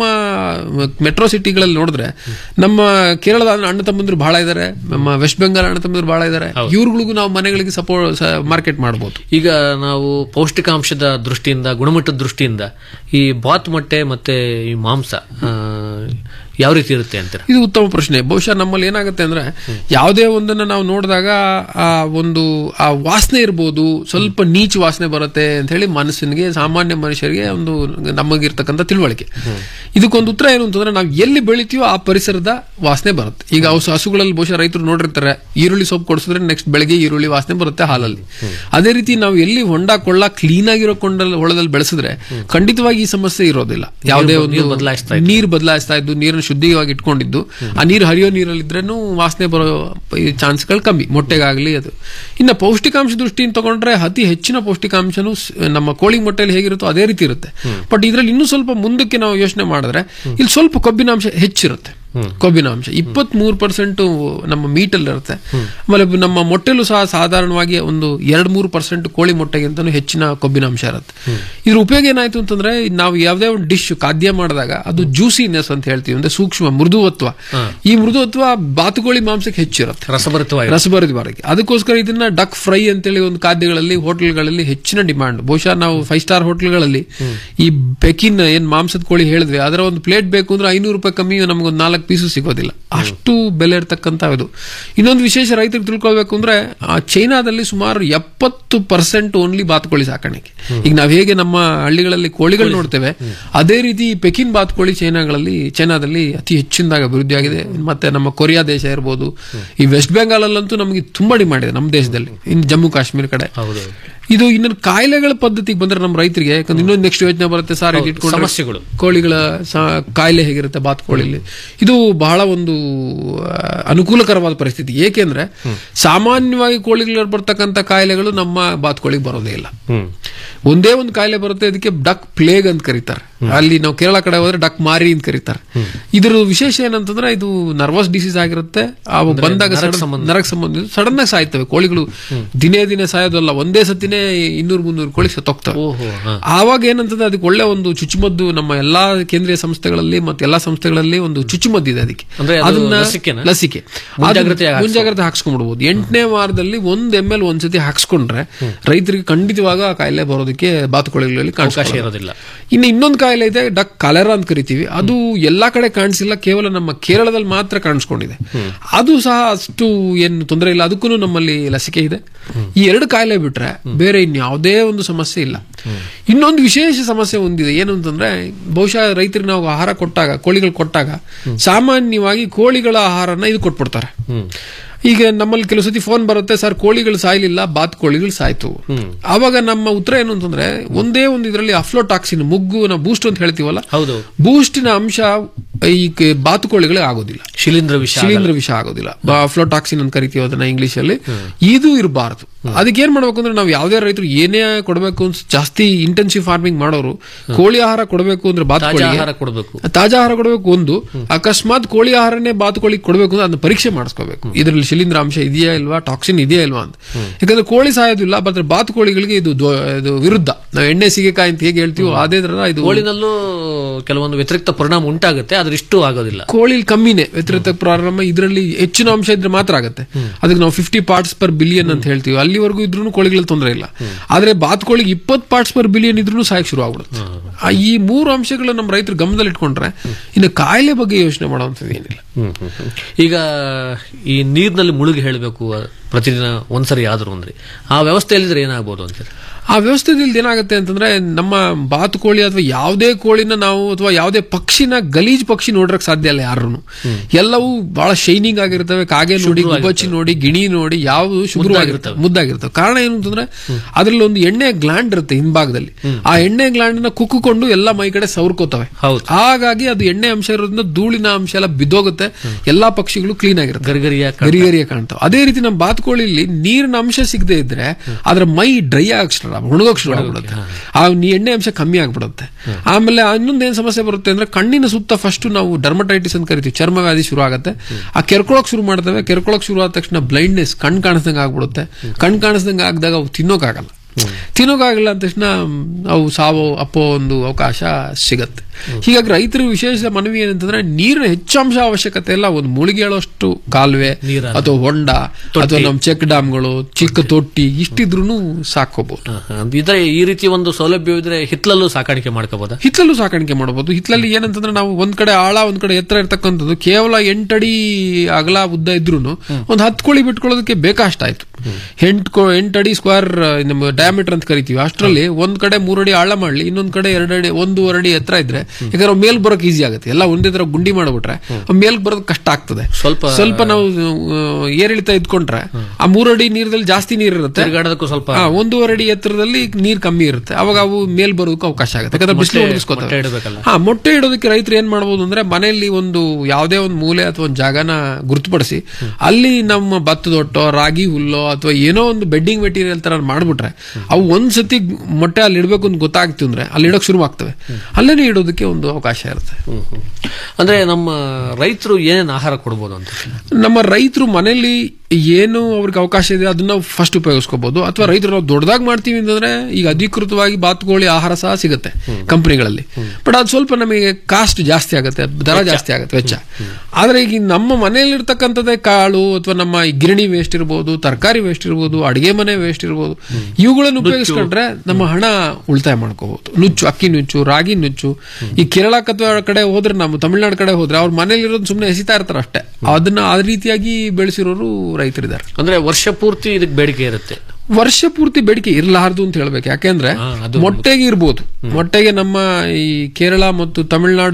Speaker 13: ಮೆಟ್ರೋ ಸಿಟಿಗಳಲ್ಲಿ ನೋಡಿದ್ರೆ ನಮ್ಮ ಕೇರಳದ ಅಣ್ಣ ತಮ್ಮಂದ್ರು ಬಹಳ ಇದಾರೆ ನಮ್ಮ ವೆಸ್ಟ್ ಬೆಂಗಾಲ್ ಅಣ್ಣ ತಮ್ಮಂದ್ರು ಬಹಳ ಇದಾರೆ ಇವ್ರುಗಳಿಗೂ ನಾವು ಮನೆಗಳಿಗೆ ಸಪೋರ್ಟ್ ಮಾರ್ಕೆಟ್ ಮಾಡಬಹುದು
Speaker 12: ಈಗ ನಾವು ಪೌಷ್ಟಿಕಾಂಶದ ದೃಷ್ಟಿಯಿಂದ ಗುಣಮಟ್ಟದ ದೃಷ್ಟಿಯಿಂದ ಈ ಬಾತ್ ಮೊಟ್ಟೆ ಮತ್ತೆ ಈ ಮಾಂಸ ಆ, ಯಾವ ರೀತಿ ಇರುತ್ತೆ ಅಂತೀರ
Speaker 13: ಇದು ಉತ್ತಮ ಪ್ರಶ್ನೆ ಬಹುಶಃ ನಮ್ಮಲ್ಲಿ ಏನಾಗುತ್ತೆ ಅಂದ್ರೆ ಯಾವುದೇ ಒಂದನ್ನ ನಾವು ನೋಡಿದಾಗ ಆ ಒಂದು ಆ ವಾಸನೆ ಇರ್ಬೋದು ಸ್ವಲ್ಪ ನೀಚ ವಾಸನೆ ಬರುತ್ತೆ ಅಂತ ಹೇಳಿ ಮನಸ್ಸಿನಿಗೆ ಸಾಮಾನ್ಯ ಮನುಷ್ಯರಿಗೆ ಒಂದು ನಮಗಿರ್ತಕ್ಕಂಥ ತಿಳುವಳಿಕೆ ಇದಕ್ಕೊಂದು ಉತ್ತರ ಏನು ಅಂತಂದ್ರೆ ನಾವು ಎಲ್ಲಿ ಬೆಳಿತೀವೋ ಆ ಪರಿಸರದ ವಾಸನೆ ಬರುತ್ತೆ ಈಗ ಹಸು ಹಸುಗಳಲ್ಲಿ ಬಹುಶಃ ರೈತರು ನೋಡಿರ್ತಾರೆ ಈರುಳ್ಳಿ ಸೊಪ್ಪು ಕೊಡಿಸಿದ್ರೆ ನೆಕ್ಸ್ಟ್ ಬೆಳಗ್ಗೆ ಈರುಳ್ಳಿ ವಾಸನೆ ಬರುತ್ತೆ ಹಾಲಲ್ಲಿ ಅದೇ ರೀತಿ ನಾವು ಎಲ್ಲಿ ಹೊಂಡ ಕೊಳ್ಳ ಕ್ಲೀನ್ ಆಗಿರೋ ಕೊಂಡಲ್ಲಿ ಹೊಳದಲ್ಲಿ ಬೆಳೆಸಿದ್ರೆ ಖಂಡಿತವಾಗಿ ಈ ಸಮಸ್ಯೆ ಇರೋದಿಲ್ಲ ಯಾವುದೇ ಒಂದು
Speaker 12: ನೀರು ಬದಲಾಯಿಸ್ತಾ
Speaker 13: ನೀರು ಬದಲಾಯಿಸ್ತಾ ಇದ್ದು ನೀರನ್ನು ಶುದ್ಧಿಯಾಗಿ ಇಟ್ಕೊಂಡಿದ್ದು ಆ ನೀರು ಹರಿಯೋ ನೀರಲ್ಲಿದ್ರೇನು ವಾಸನೆ ಬರೋ ಚಾನ್ಸ್ಗಳು ಕಮ್ಮಿ ಮೊಟ್ಟೆಗಾಗ್ಲಿ ಅದು ಇನ್ನು ಪೌಷ್ಟಿಕಾಂಶ ದೃಷ್ಟಿಯಿಂದ ತಗೊಂಡ್ರೆ ಅತಿ ಹೆಚ್ಚಿನ ಪೌಷ್ಟಿಕಾಂಶನು ಸ್- ನಮ್ಮ ಕೋಳಿ ಮೊಟ್ಟೆಯಲ್ಲಿ ಹೇಗಿರುತ್ತೋ ಅದೇ ರೀತಿ ಇರುತ್ತೆ ಬಟ್ ಇದ್ರಲ್ಲಿ ಇನ್ನೂ ಸ್ವಲ್ಪ ಮುಂದಕ್ಕೆ ನಾವು ಯೋಚನೆ ಮಾಡಿದ್ರೆ ಇಲ್ಲಿ ಸ್ವಲ್ಪ ಕೊಬ್ಬಿನಾಂಶ ಹೆಚ್ಚಿರುತ್ತೆ ಕೊಬ್ಬಿನಾಂಶ ಇಪ್ಪತ್ತ್ ಮೂರು ಪರ್ಸೆಂಟ್ ನಮ್ಮ ಮೀಟಲ್ಲಿ ಇರುತ್ತೆ ಆಮೇಲೆ ನಮ್ಮ ಮೊಟ್ಟೆಲೂ ಸಹ ಸಾಧಾರಣವಾಗಿ ಒಂದು ಎರಡ್ ಮೂರು ಪರ್ಸೆಂಟ್ ಕೋಳಿ ಮೊಟ್ಟೆಗಿಂತನೂ ಹೆಚ್ಚಿನ ಕೊಬ್ಬಿನಾಂಶ ಇರುತ್ತೆ ಇದ್ರ ಉಪಯೋಗ ಏನಾಯ್ತು ಅಂತಂದ್ರೆ ನಾವು ಯಾವುದೇ ಒಂದು ಡಿಶ್ ಖಾದ್ಯ ಮಾಡಿದಾಗ ಅದು ಜ್ಯೂಸಿನೆಸ್ ಅಂತ ಹೇಳ್ತೀವಿ ಅಂದ್ರೆ ಸೂಕ್ಷ್ಮ ಮೃದುವತ್ವ ಈ ಮೃದುವತ್ವ ಬಾತುಕೋಳಿ ಮಾಂಸಕ್ಕೆ ಹೆಚ್ಚಿರುತ್ತೆ
Speaker 12: ರಸಭರಿತವಾಗಿ
Speaker 13: ರಸಭರಿತವಾಗಿ ಅದಕ್ಕೋಸ್ಕರ ಇದನ್ನ ಡಕ್ ಫ್ರೈ ಅಂತೇಳಿ ಒಂದು ಖಾದ್ಯಗಳಲ್ಲಿ ಹೋಟೆಲ್ಗಳಲ್ಲಿ ಹೆಚ್ಚಿನ ಡಿಮಾಂಡ್ ಬಹುಶಃ ನಾವು ಫೈವ್ ಸ್ಟಾರ್ ಹೋಟೆಲ್ಗಳಲ್ಲಿ ಈ ಬೆಕಿನ್ ಏನ್ ಮಾಂಸದ ಕೋಳಿ ಹೇಳಿದ್ವಿ ಅದರ ಒಂದು ಪ್ಲೇಟ್ ಬೇಕು ಅಂದ್ರೆ ಐನೂರು ರೂಪಾಯಿ ಕಮ್ಮಿ ನಮಗೊಂದು ನಾಲ್ಕು ಪೀಸು ಸಿಗೋದಿಲ್ಲ ಅಷ್ಟು ಬೆಲೆ ಇರ್ತಕ್ಕಂಥ ಇದು ಇನ್ನೊಂದು ವಿಶೇಷ ರೈತರಿಗೆ ತಿಳ್ಕೊಳ್ಬೇಕು ಅಂದ್ರೆ ಆ ಚೈನಾದಲ್ಲಿ ಸುಮಾರು ಎಪ್ಪತ್ತು ಪರ್ಸೆಂಟ್ ಓನ್ಲಿ ಬಾತುಕೋಳಿ ಸಾಕಾಣಿಕೆ ಈಗ ನಾವ್ ಹೇಗೆ ನಮ್ಮ ಹಳ್ಳಿಗಳಲ್ಲಿ ಕೋಳಿಗಳು ನೋಡ್ತೇವೆ ಅದೇ ರೀತಿ ಈ ಪೆಕಿನ್ ಬಾತುಕೋಳಿ ಚೈನಾಗಳಲ್ಲಿ ಚೈನಾದಲ್ಲಿ ಅತಿ ಹೆಚ್ಚಿನದಾಗಿ ಅಭಿವೃದ್ಧಿ ಆಗಿದೆ ಮತ್ತೆ ನಮ್ಮ ಕೊರಿಯಾ ದೇಶ ಇರ್ಬೋದು ಈ ವೆಸ್ಟ್ ಬೆಂಗಾಲ್ ಅಲ್ಲಂತೂ ನಮಗೆ ತುಂಬಾ ಡಿಮಾಂಡ್ ಇದೆ ನಮ್ಮ ದೇಶದಲ್ಲಿ ಇನ್ನು ಜಮ್ಮು ಕಾಶ್ಮೀರ ಕಡೆ ಇದು ಇನ್ನೊಂದು ಕಾಯಿಲೆಗಳ ಪದ್ಧತಿಗೆ ಬಂದ್ರೆ ನಮ್ಮ ರೈತರಿಗೆ ಯಾಕಂದ್ರೆ ಇನ್ನೊಂದು ನೆಕ್ಸ್ಟ್ ಯೋಚನೆ ಬರುತ್ತೆ ಸಾರ್
Speaker 12: ಹೌದು,
Speaker 13: ಇಟ್ಕೊಂಡ್ರೆ
Speaker 12: ಸಮಸ್ಯೆಗಳು.
Speaker 13: ಕೋಳಿಗಳ ಸ- ಕಾಯಿಲೆ ಹೇಗಿರುತ್ತೆ ಬಾತುಕೋಳಿಲಿ ಇದು ಬಹಳ ಒಂದು ಆ, ಅನುಕೂಲಕರವಾದ ಪರಿಸ್ಥಿತಿ ಏಕೆಂದ್ರೆ ಸಾಮಾನ್ಯವಾಗಿ ಕೋಳಿಗಳಲ್ಲಿ ಬರ್ತಕ್ಕಂಥ ಕಾಯಿಲೆಗಳು ನಮ್ಮ ಬಾತುಕೋಳಿಗೆ ಬರೋದೇ ಇಲ್ಲ ಒಂದೇ ಒಂದು ಕಾಯಿಲೆ ಬರುತ್ತೆ ಅದಕ್ಕೆ ಡಕ್ ಪ್ಲೇಗ್ ಅಂತ ಕರೀತಾರೆ ಅಲ್ಲಿ ನಾವು ಕೇರಳ ಕಡೆ ಹೋದ್ರೆ ಡಕ್ ಮಾರಿ ಅಂತ ಕರೀತಾರೆ ಇದ್ರ ವಿಶೇಷ ಏನಂತಂದ್ರೆ ಇದು ನರ್ವಸ್ ಡಿಸೀಸ್ ಆಗಿರುತ್ತೆ ಅವು
Speaker 12: ಅಂದ್ರೆ
Speaker 13: ಬಂದಾಗ
Speaker 12: ನರಕ್ಕೆ
Speaker 13: sudden-
Speaker 12: ಸಂಬಂಧ.
Speaker 13: ನರಕ್ಕೆ ಸಂಬಂಧ ಸಡನ್ ಆಗಿ ಸಾಯ್ತವೆ ಕೋಳಿಗಳು ದಿನೇ ದಿನೇ ಸಾಯೋದಲ್ಲ ಒಂದೇ ಸತಿನೇ ಇನ್ನೂರು ಮುನ್ನೂರು ಕೋಳಿ ಸತ್ತೋಗ್ತವೆ
Speaker 12: ಓಹೋ ಹಾ.
Speaker 13: ಆವಾಗ ಏನಂತಂದ್ರೆ ಅದಕ್ಕೆ ಒಳ್ಳೆ ಒಂದು ಚುಚ್ಚುಮದ್ದು ನಮ್ಮ ಎಲ್ಲಾ ಕೇಂದ್ರೀಯ ಸಂಸ್ಥೆಗಳಲ್ಲಿ ಮತ್ತೆ ಎಲ್ಲಾ ಸಂಸ್ಥೆಗಳಲ್ಲಿ ಒಂದು ಚುಚ್ಚುಮದ್ದು ಇದೆ ಅದಕ್ಕೆ
Speaker 12: ಅಂದ್ರೆ ಅದು ಲಸಿಕೆನಾ?
Speaker 13: ಲಸಿಕೆ
Speaker 12: ಮುಂಜಾಗ್ರತೆ
Speaker 13: ಅದು ಮುಂಜಾಗ್ರತೆ ಹಾಕ್ಸ್ಕೊಂಡ್ಬಿಡ್ಬೋದು ಎಂಟನೇ ವಾರದಲ್ಲಿ ಒಂದ್ ಎಮ್ ಎಲ್ ಒಂದ್ಸತಿ ಹಾಕ್ಸ್ಕೊಂಡ್ರೆ ರೈತರಿಗೆ ಖಂಡಿತವಾಗ ಆ ಕಾಯಿಲೆ ಬರೋದಕ್ಕೆ ಬಾತುಕೋಳಿಗಳಲ್ಲಿ
Speaker 12: ಅವಕಾಶ
Speaker 13: ಕಾಣಿಸ್ಕೊಳ್ಳಲ್ಲ.
Speaker 12: ಇರೋದಿಲ್ಲ
Speaker 13: ಇನ್ನು ಇನ್ನೊಂದು ಕಾಯಿಲೆ ಇದೆ ಡಕ್ ಕಲೆರಾ ಅಂತ ಕರಿತೀವಿ ಅದು ಎಲ್ಲಾ ಕಡೆ ಕಾಣಿಸಿಲ್ಲ ಕೇವಲ ನಮ್ಮ ಕೇರಳದಲ್ಲಿ ಮಾತ್ರ ಕಾಣಿಸ್ಕೊಂಡಿದೆ ಅದು ಸಹ ಅಷ್ಟು ಏನು ತೊಂದರೆ ಇಲ್ಲ ಅದಕ್ಕೂ ನಮ್ಮಲ್ಲಿ ಲಸಿಕೆ ಇದೆ ಈ ಎರಡು ಕಾಯಿಲೆ ಬಿಟ್ರೆ ಬೇರೆ ಇನ್ಯಾವುದೇ ಒಂದು ಸಮಸ್ಯೆ ಇಲ್ಲ ಇನ್ನೊಂದು ವಿಶೇಷ ಸಮಸ್ಯೆ ಒಂದಿದೆ ಏನು ಅಂತಂದ್ರೆ ಬಹುಶಃ ರೈತರಿಗೆ ನಾವು ಆಹಾರ ಕೊಟ್ಟಾಗ ಕೋಳಿಗಳು ಕೊಟ್ಟಾಗ ಸಾಮಾನ್ಯವಾಗಿ ಕೋಳಿಗಳ ಆಹಾರನ ಇದು ಕೊಟ್ಬಿಡ್ತಾರೆ ಈಗ ನಮ್ಮಲ್ಲಿ ಕೆಲವು ಸತಿ ಫೋನ್ ಬರುತ್ತೆ ಸರ್ ಕೋಳಿಗಳು ಸಾಯ್ಲಿಲ್ಲ ಬಾತ್ ಕೋಳಿಗಳು ಸಾಯ್ತು ಆವಾಗ ನಮ್ಮ ಉತ್ತರ ಏನು ಅಂತಂದ್ರೆ ಒಂದೇ ಒಂದು ಇದರಲ್ಲಿ ಅಫ್ಲೋಟಾಕ್ಸಿನ್ ಮುಗ್ಗು ನಾವು ಬೂಸ್ಟ್ ಅಂತ ಹೇಳ್ತೀವಲ್ಲ
Speaker 12: ಹೌದು
Speaker 13: ಬೂಸ್ಟಿನ ಅಂಶ ಈ ಕ- ಬಾತುಕೋಳಿಗಳಿಗೆ ಆಗೋದಿಲ್ಲ
Speaker 12: ಶಿಲೀಂಧ್ರ ವಿಷ
Speaker 13: ಶಿಲೀಂಧ್ರ ವಿಷ ಆಗೋದಿಲ್ಲ ಫ್ಲೋಟಾಕ್ಸಿನ್ ಅಂತ ಕರಿತೀವಿ ಅದನ್ನ ಇಂಗ್ಲಿಷ್ ಅಲ್ಲಿ ಇದು ಇರಬಾರದು ಅದಕ್ಕೆ ಏನ್ ಮಾಡ್ಬೇಕು ಅಂದ್ರೆ ನಾವು ಯಾವುದೇ ರೈತರು ಏನೇ ಕೊಡಬೇಕು ಅಂತ ಜಾಸ್ತಿ ಇಂಟೆನ್ಸಿವ್ ಫಾರ್ಮಿಂಗ್ ಮಾಡೋರು ಕೋಳಿ ಆಹಾರ ಕೊಡಬೇಕು ಅಂದ್ರೆ
Speaker 12: ತಾಜಾ
Speaker 13: ಬಾತುಕೋಳಿಗೆ
Speaker 12: ಆಹಾರ ಕೊಡಬೇಕು
Speaker 13: ತಾಜಾ ಆಹಾರ ಕೊಡಬೇಕು ಒಂದು ಅಕಸ್ಮಾತ್ ಕೋಳಿ ಆಹಾರನೇ ಬಾತುಕೋಳಿಗೆ ಕೊಡಬೇಕು ಅಂದ್ರೆ ಅದನ್ನ ಪರೀಕ್ಷೆ ಮಾಡಿಸ್ಕೋಬೇಕು ಇದರಲ್ಲಿ ಶಿಲೀಂಧ್ರ ಅಂಶ ಇದೆಯಾ ಇಲ್ವಾ ಟಾಕ್ಸಿನ್ ಇದೆಯಾ ಇಲ್ವಾ ಅಂತ ಯಾಕಂದ್ರೆ ಕೋಳಿ ಸಾಯೋದಿಲ್ಲ ಬಟ್ ಬಾತುಕೋಳಿಗಳಿಗೆ ಇದು ದ್ವ- ಇದು ವಿರುದ್ಧ ನಾವು ಎಣ್ಣೆ ಸಿಗೆಕಾಯಿ ಅಂತ ಹೇಗೆ ಹೇಳ್ತೀವೋ ಅದೇ ತರ ಇದು
Speaker 12: ಕೋಳಿನಲ್ಲೂ ಕೆಲವೊಂದು ವ್ಯತಿರಿಕ್ತ ಪರಿಣಾಮ ಉಂಟಾಗುತ್ತೆ ಆದ್ರೆ ಇಷ್ಟು ಆಗೋದಿಲ್ಲ
Speaker 13: ಕೋಳಿಲ್ ಕಮ್ಮಿನೇ ವ್ಯತಿರಿಕ್ತ ಪ್ರಾರಂಭ ಇದರಲ್ಲಿ ಹೆಚ್ಚಿನ ಅಂಶ ಇದ್ರೆ ಮಾತ್ರ ಆಗುತ್ತೆ ಅದಕ್ಕೆ ನಾವು ಫಿಫ್ಟಿ ಪಾರ್ಟ್ಸ್ ಪರ್ ಬಿಲಿಯನ್ ಅಂತ ಹೇಳ್ತೀವಿ ಅಲ್ಲಿವರೆಗೂ ಇದ್ರೂ ಕೋಳಿಗಳಲ್ಲಿ ತೊಂದರೆ ಇಲ್ಲ ಆದ್ರೆ ಬಾತ್ಕೋಳಿಗೆ ಇಪ್ಪತ್ತು ಪಾರ್ಟ್ಸ್ ಪರ್ ಬಿಲಿಯನ್ ಇದ್ರೂ ಸಾಯಕ್ ಶುರು ಆಗ್ಬಿಡುತ್ತೆ ಆ ಈ ಮೂರು ಅಂಶಗಳು ನಮ್ಮ ರೈತರು ಗಮನದಲ್ಲಿ ಇಟ್ಕೊಂಡ್ರೆ ಇನ್ನು ಕಾಯಿಲೆ ಬಗ್ಗೆ ಯೋಚನೆ ಮಾಡುವಂಥದ್ದು ಏನಿಲ್ಲ
Speaker 12: ಈಗ ಈ ನೀರಿನಲ್ಲಿ ಮುಳುಗಿ ಹೇಳಬೇಕು ಪ್ರತಿದಿನ ಒಂದ್ಸರಿ ಆದ್ರೂ ಅಂದ್ರೆ ಆ ವ್ಯವಸ್ಥೆಯಲ್ಲಿದ್ರೆ ಏನಾಗ್ಬೋದು ಅಂತ
Speaker 13: ಆ ವ್ಯವಸ್ಥೆದಲ್ಲಿ ಏನಾಗುತ್ತೆ ಅಂತಂದ್ರೆ ನಮ್ಮ ಬಾತುಕೋಳಿ ಅಥವಾ ಯಾವುದೇ ಕೋಳಿನ ನಾವು ಅಥವಾ ಯಾವುದೇ ಪಕ್ಷಿನ ಗಲೀಜ್ ಪಕ್ಷಿ ನೋಡ್ರಕ್ ಸಾಧ್ಯ ಇಲ್ಲ ಯಾರು ಎಲ್ಲವೂ ಬಹಳ ಶೈನಿಂಗ್ ಆಗಿರ್ತವೆ ಕಾಗೆ ನೋಡಿ ಗುಬ್ಬಚ್ಚಿ ನೋಡಿ ಗಿಣಿ ನೋಡಿ ಯಾವುದು ಶುಭ್ರವಾಗಿರ್ತವೆ ಮುದ್ದಾಗಿರ್ತವೆ ಕಾರಣ ಏನು ಅಂತಂದ್ರೆ ಅದ್ರಲ್ಲಿ ಒಂದು ಎಣ್ಣೆ ಗ್ಲಾಂಡ್ ಇರುತ್ತೆ ಹಿಂಭಾಗದಲ್ಲಿ ಆ ಎಣ್ಣೆ ಗ್ಲಾಂಡ್ ನ ಕುಕ್ಕಿಕೊಂಡು ಎಲ್ಲ ಮೈ ಕಡೆ ಸವರ್ಕೋತವೆ ಹಾಗಾಗಿ ಅದು ಎಣ್ಣೆ ಅಂಶ ಇರೋದ್ರಿಂದ ಧೂಳಿನ ಅಂಶ ಎಲ್ಲ ಬಿದ್ದೋಗುತ್ತೆ ಎಲ್ಲಾ ಪಕ್ಷಿಗಳು ಕ್ಲೀನ್ ಆಗಿರುತ್ತೆ
Speaker 12: ಗರಿಗರಿಯ
Speaker 13: ಗರಿಗರಿಯ ಕಾಣ್ತಾವೆ ಅದೇ ರೀತಿ ನಮ್ಮ ಬಾತುಕೋಳಿಲಿ ನೀರಿನ ಅಂಶ ಸಿಗದೆ ಇದ್ರೆ ಅದ್ರ ಮೈ ಡ್ರೈ ಆಗಿ ಶುರು ಒಣಗೋಕ್ ಶುರು ಆಗ್ಬಿಡುತ್ತೆ ಆ ನೀ- ಎಣ್ಣೆ ಅಂಶ ಕಮ್ಮಿ ಆಗ್ಬಿಡುತ್ತೆ ಆಮೇಲೆ ಇನ್ನೊಂದೇನ್ ಸಮಸ್ಯೆ ಬರುತ್ತೆ ಅಂದ್ರೆ ಕಣ್ಣಿನ ಸುತ್ತ ಫಸ್ಟ್ ನಾವು ಡರ್ಮಟೈಟಿಸ್ ಅಂತ ಕರಿತೀವಿ ಚರ್ಮ ವ್ಯಾಧಿ ಶುರು ಆಗುತ್ತೆ ಆ ಕೆರ್ಕೊಳಕ್ ಶುರು ಮಾಡ್ತವೆ ಕೆರ್ಕೊಳಕ್ ಶುರು ಆದ ತಕ್ಷಣ ಬ್ಲೈಂಡ್ನೆಸ್ ಕಣ್ ಕಾಣಿಸ್ದಂಗೆ ಆಗ್ಬಿಡುತ್ತೆ ಕಣ್ ಕಾಣಿಸ್ದಂಗೆ ಆಗದಾಗ ಅವು ತಿನ್ನೋಕ್ಕಾಗಲ್ಲ ತಿನ್ನೋಕ್ಕಾಗಲ್ಲ ಅಂದ ತಕ್ಷಣ ಅವು ಸಾವೋ ಅಪ್ಪೋ ಒಂದು ಅವಕಾಶ ಸಿಗತ್ತೆ ಹೀಗಾಗಿ ರೈತರು ವಿಶೇಷ ಮನವಿ ಏನಂತಂದ್ರೆ ನೀರಿನ ಹೆಚ್ಚಾಂಶ ಅವಶ್ಯಕತೆ ಇಲ್ಲ ಒಂದು ಮುಳುಗಿ ಹೇಳೋಷ್ಟು ಕಾಲುವೆ
Speaker 12: ನೀರನ್ನ.
Speaker 13: ಅಥವಾ ಹೊಂಡ ಅಥವಾ ನಮ್ಮ ಚೆಕ್ ಡ್ಯಾಮ್ಗಳು ಚಿಕ್ಕ ತೊಟ್ಟಿ ಇಷ್ಟಿದ್ರು ಸಾಕೋಬಹುದು
Speaker 12: ಇದ್ರೆ ಈ ರೀತಿ ಒಂದು ಸೌಲಭ್ಯವಿದ್ರೆ ಹಿತ್ಲಲ್ಲೂ ಸಾಕಾಣಿಕೆ ಮಾಡ್ಕೋಬೋದಾ
Speaker 13: ಹಿತ್ತಲೂ ಸಾಕಾಣಿಕೆ ಮಾಡಬಹುದು ಹಿತ್ತಲಲ್ಲಿ ಏನಂತಂದ್ರೆ ನಾವು ಒಂದ್ ಕಡೆ ಆಳ ಒಂದ್ ಕಡೆ ಎತ್ತರ ಇರ್ತಕ್ಕಂಥದ್ದು ಕೇವಲ ಎಂಟಡಿ ಅಗಲ ಉದ್ದ ಇದ್ರು ಒಂದ್ ಹತ್ತು ಕೋಳಿ ಬಿಟ್ಕೊಳ್ಳೋದಕ್ಕೆ ಬೇಕಷ್ಟಾಯ್ತು ಎಂಟು ಕೋ ಎಂಟಡಿ ಸ್ಕ್ವೇರ್ ನಮ್ಮ ಡಯಾಮೀಟರ್ ಅಂತ ಕರಿತೀವಿ ಅಷ್ಟರಲ್ಲಿ ಒಂದ್ ಕಡೆ ಮೂರಡಿ ಆಳ ಮಾಡ್ಲಿ ಇನ್ನೊಂದ್ ಕಡೆ ಎರಡಡಿ ಒಂದೂವರೆ ಅಡಿ ಎತ್ತರ ಇದ್ರೆ ಯಾಕಂದ್ರೆ ಅವ್ ಮೇಲ್ ಬರೋಕ್ ಈಸಿ ಆಗುತ್ತೆ ಎಲ್ಲ ಒಂದೇ ತರ ಗುಂಡಿ ಮಾಡ್ಬಿಟ್ರೆ ಅವ್ ಮೇಲ್ ಬರೋದ್ ಕಷ್ಟ ಆಗ್ತದೆ
Speaker 12: ಸ್ವಲ್ಪ
Speaker 13: ಸ್ವಲ್ಪ ನಾವು ಆ, ಏರಿಳಿತ ಇದ್ಕೊಂಡ್ರೆ ಆ ಮೂರಡಿ ನೀರದಲ್ಲಿ ಜಾಸ್ತಿ ನೀರ್ ಇರುತ್ತೆ
Speaker 12: ತಿರುಗಾಡೋದಕ್ಕೂ ಸ್ವಲ್ಪ
Speaker 13: ಹಾ, ಒಂದೂವರೆ ಅಡಿ ಎತ್ತರದಲ್ಲಿ ನೀರ್ ಕಮ್ಮಿ ಇರುತ್ತೆ ಅವಾಗ ಅವು ಮೇಲ್ ಬರೋದಕ್ಕೆ ಅವಕಾಶ ಆಗುತ್ತೆ ಯಾಕಂದ್ರೆ ಬಿಸಿಲು
Speaker 12: ಮೊಟ್ಟೆ-
Speaker 13: ಒಣಗಿಸ್ಕೊತವೆ
Speaker 12: ಮೊಟ್ಟೆ ಇಡಬೇಕಲ್ಲ
Speaker 13: ಹಾ ಮೊಟ್ಟೆ ಇಡೋದಕ್ಕೆ ರೈತರು ಏನ್ ಮಾಡ್ಬೋದು ಅಂದ್ರೆ ಮನೆಯಲ್ಲಿ ಒಂದು ಯಾವುದೇ ಒಂದು ಮೂಲೆ ಅಥವಾ ಒಂದು ಜಾಗನ ಗುರುತುಪಡಿಸಿ ಅಲ್ಲಿ ನಮ್ಮ ಭತ್ತದ ಹೊಟ್ಟೋ ರಾಗಿ ಹುಲ್ಲೋ ಅಥವಾ ಏನೋ ಒಂದು ಬೆಡ್ಡಿಂಗ್ ಮೆಟೀರಿಯಲ್ ತರ ಮಾಡ್ಬಿಟ್ರೆ ಅವು ಒಂದ್ ಸತಿ ಮೊಟ್ಟೆ ಅಲ್ಲಿ ಇಡಬೇಕು ಅಂತ ಗೊತ್ತಾಗ್ತು ಅಂದ್ರೆ ಅಲ್ಲಿ ಇಡೋಕ್ ಶುರು ಆಗ್ತವೆ ಅಲ್ಲೇನೆ ಇಡೋದಕ್ಕೆ ಒಂದು ಅವಕಾಶ ಇರುತ್ತೆ
Speaker 12: ಅಂದ್ರೆ ನಮ್ಮ ರೈತರು ಏನೇನು ಆಹಾರ ಕೊಡ್ಬೋದು ಅಂತ
Speaker 13: ನಮ್ಮ ರೈತರು ಮನೆಯಲ್ಲಿ ಏನು ಅವ್ರಿಗೆ ಅವಕಾಶ ಇದೆ ಅದನ್ನ ಫಸ್ಟ್ ಉಪಯೋಗಿಸ್ಕೋಬಹುದು ಅಥವಾ ರೈತರು ನಾವು ದೊಡ್ಡದಾಗಿ ಮಾಡ್ತೀವಿ ಅಂತಂದ್ರೆ ಈಗ ಅಧಿಕೃತವಾಗಿ ಬಾತುಕೋಳಿ ಆಹಾರ ಸಹ ಸಿಗುತ್ತೆ ಕಂಪನಿಗಳಲ್ಲಿ ಬಟ್ ಅದು ಸ್ವಲ್ಪ ನಮಗೆ ಕಾಸ್ಟ್ ಜಾಸ್ತಿ ಆಗುತ್ತೆ ದರ ಜಾಸ್ತಿ ಆಗುತ್ತೆ ವೆಚ್ಚ ಆದ್ರೆ ಈಗ ನಮ್ಮ ಮನೆಯಲ್ಲಿ ಇರ್ತಕ್ಕಂಥದ್ದೇ ಕಾಳು ಅಥವಾ ನಮ್ಮ ಈ ಗಿರಣಿ ವೇಸ್ಟ್ ಇರ್ಬೋದು ತರಕಾರಿ ವೇಸ್ಟ್ ಇರ್ಬೋದು ಅಡಿಗೆ ಮನೆ ವೇಸ್ಟ್ ಇರ್ಬೋದು ಇವುಗಳನ್ನು ಉಪಯೋಗಿಸ್ಕೊಂಡ್ರೆ ನಮ್ಮ ಹಣ ಉಳಿತಾಯ ಮಾಡ್ಕೋಬಹುದು ನುಚ್ಚು ಅಕ್ಕಿ ನುಚ್ಚು ರಾಗಿ ನುಚ್ಚು ಈ ಕೇರಳ ಕತ್ವ ಕಡೆ ಹೋದ್ರೆ ನಮ್ಮ ತಮಿಳ್ನಾಡು ಕಡೆ ಹೋದ್ರೆ ಅವ್ರ ಮನೇಲಿ ಇರೋದು ಸುಮ್ಮನೆ ಎಸಿತಾ ಇರ್ತಾರೆ ಅಷ್ಟೇ ಅದನ್ನ ಆ ರೀತಿಯಾಗಿ ಬೆಳೆಸಿರೋರು ರೈತರಿದ್ದಾರೆ
Speaker 12: ಅಂದ್ರೆ ವರ್ಷ ಪೂರ್ತಿ ಇದಕ್ಕೆ ಬೇಡಿಕೆ ಇರುತ್ತೆ
Speaker 13: ವರ್ಷ ಪೂರ್ತಿ ಬೇಡಿಕೆ ಇರಲಾರದು ಅಂತ ಹೇಳ್ಬೇಕು ಯಾಕೆಂದ್ರೆ
Speaker 12: ಅದು
Speaker 13: ಮೊಟ್ಟೆಗೆ ಇರ್ಬೋದು ಮೊಟ್ಟೆಗೆ ನಮ್ಮ ಈ ಕೇರಳ ಮತ್ತು ತಮಿಳುನಾಡು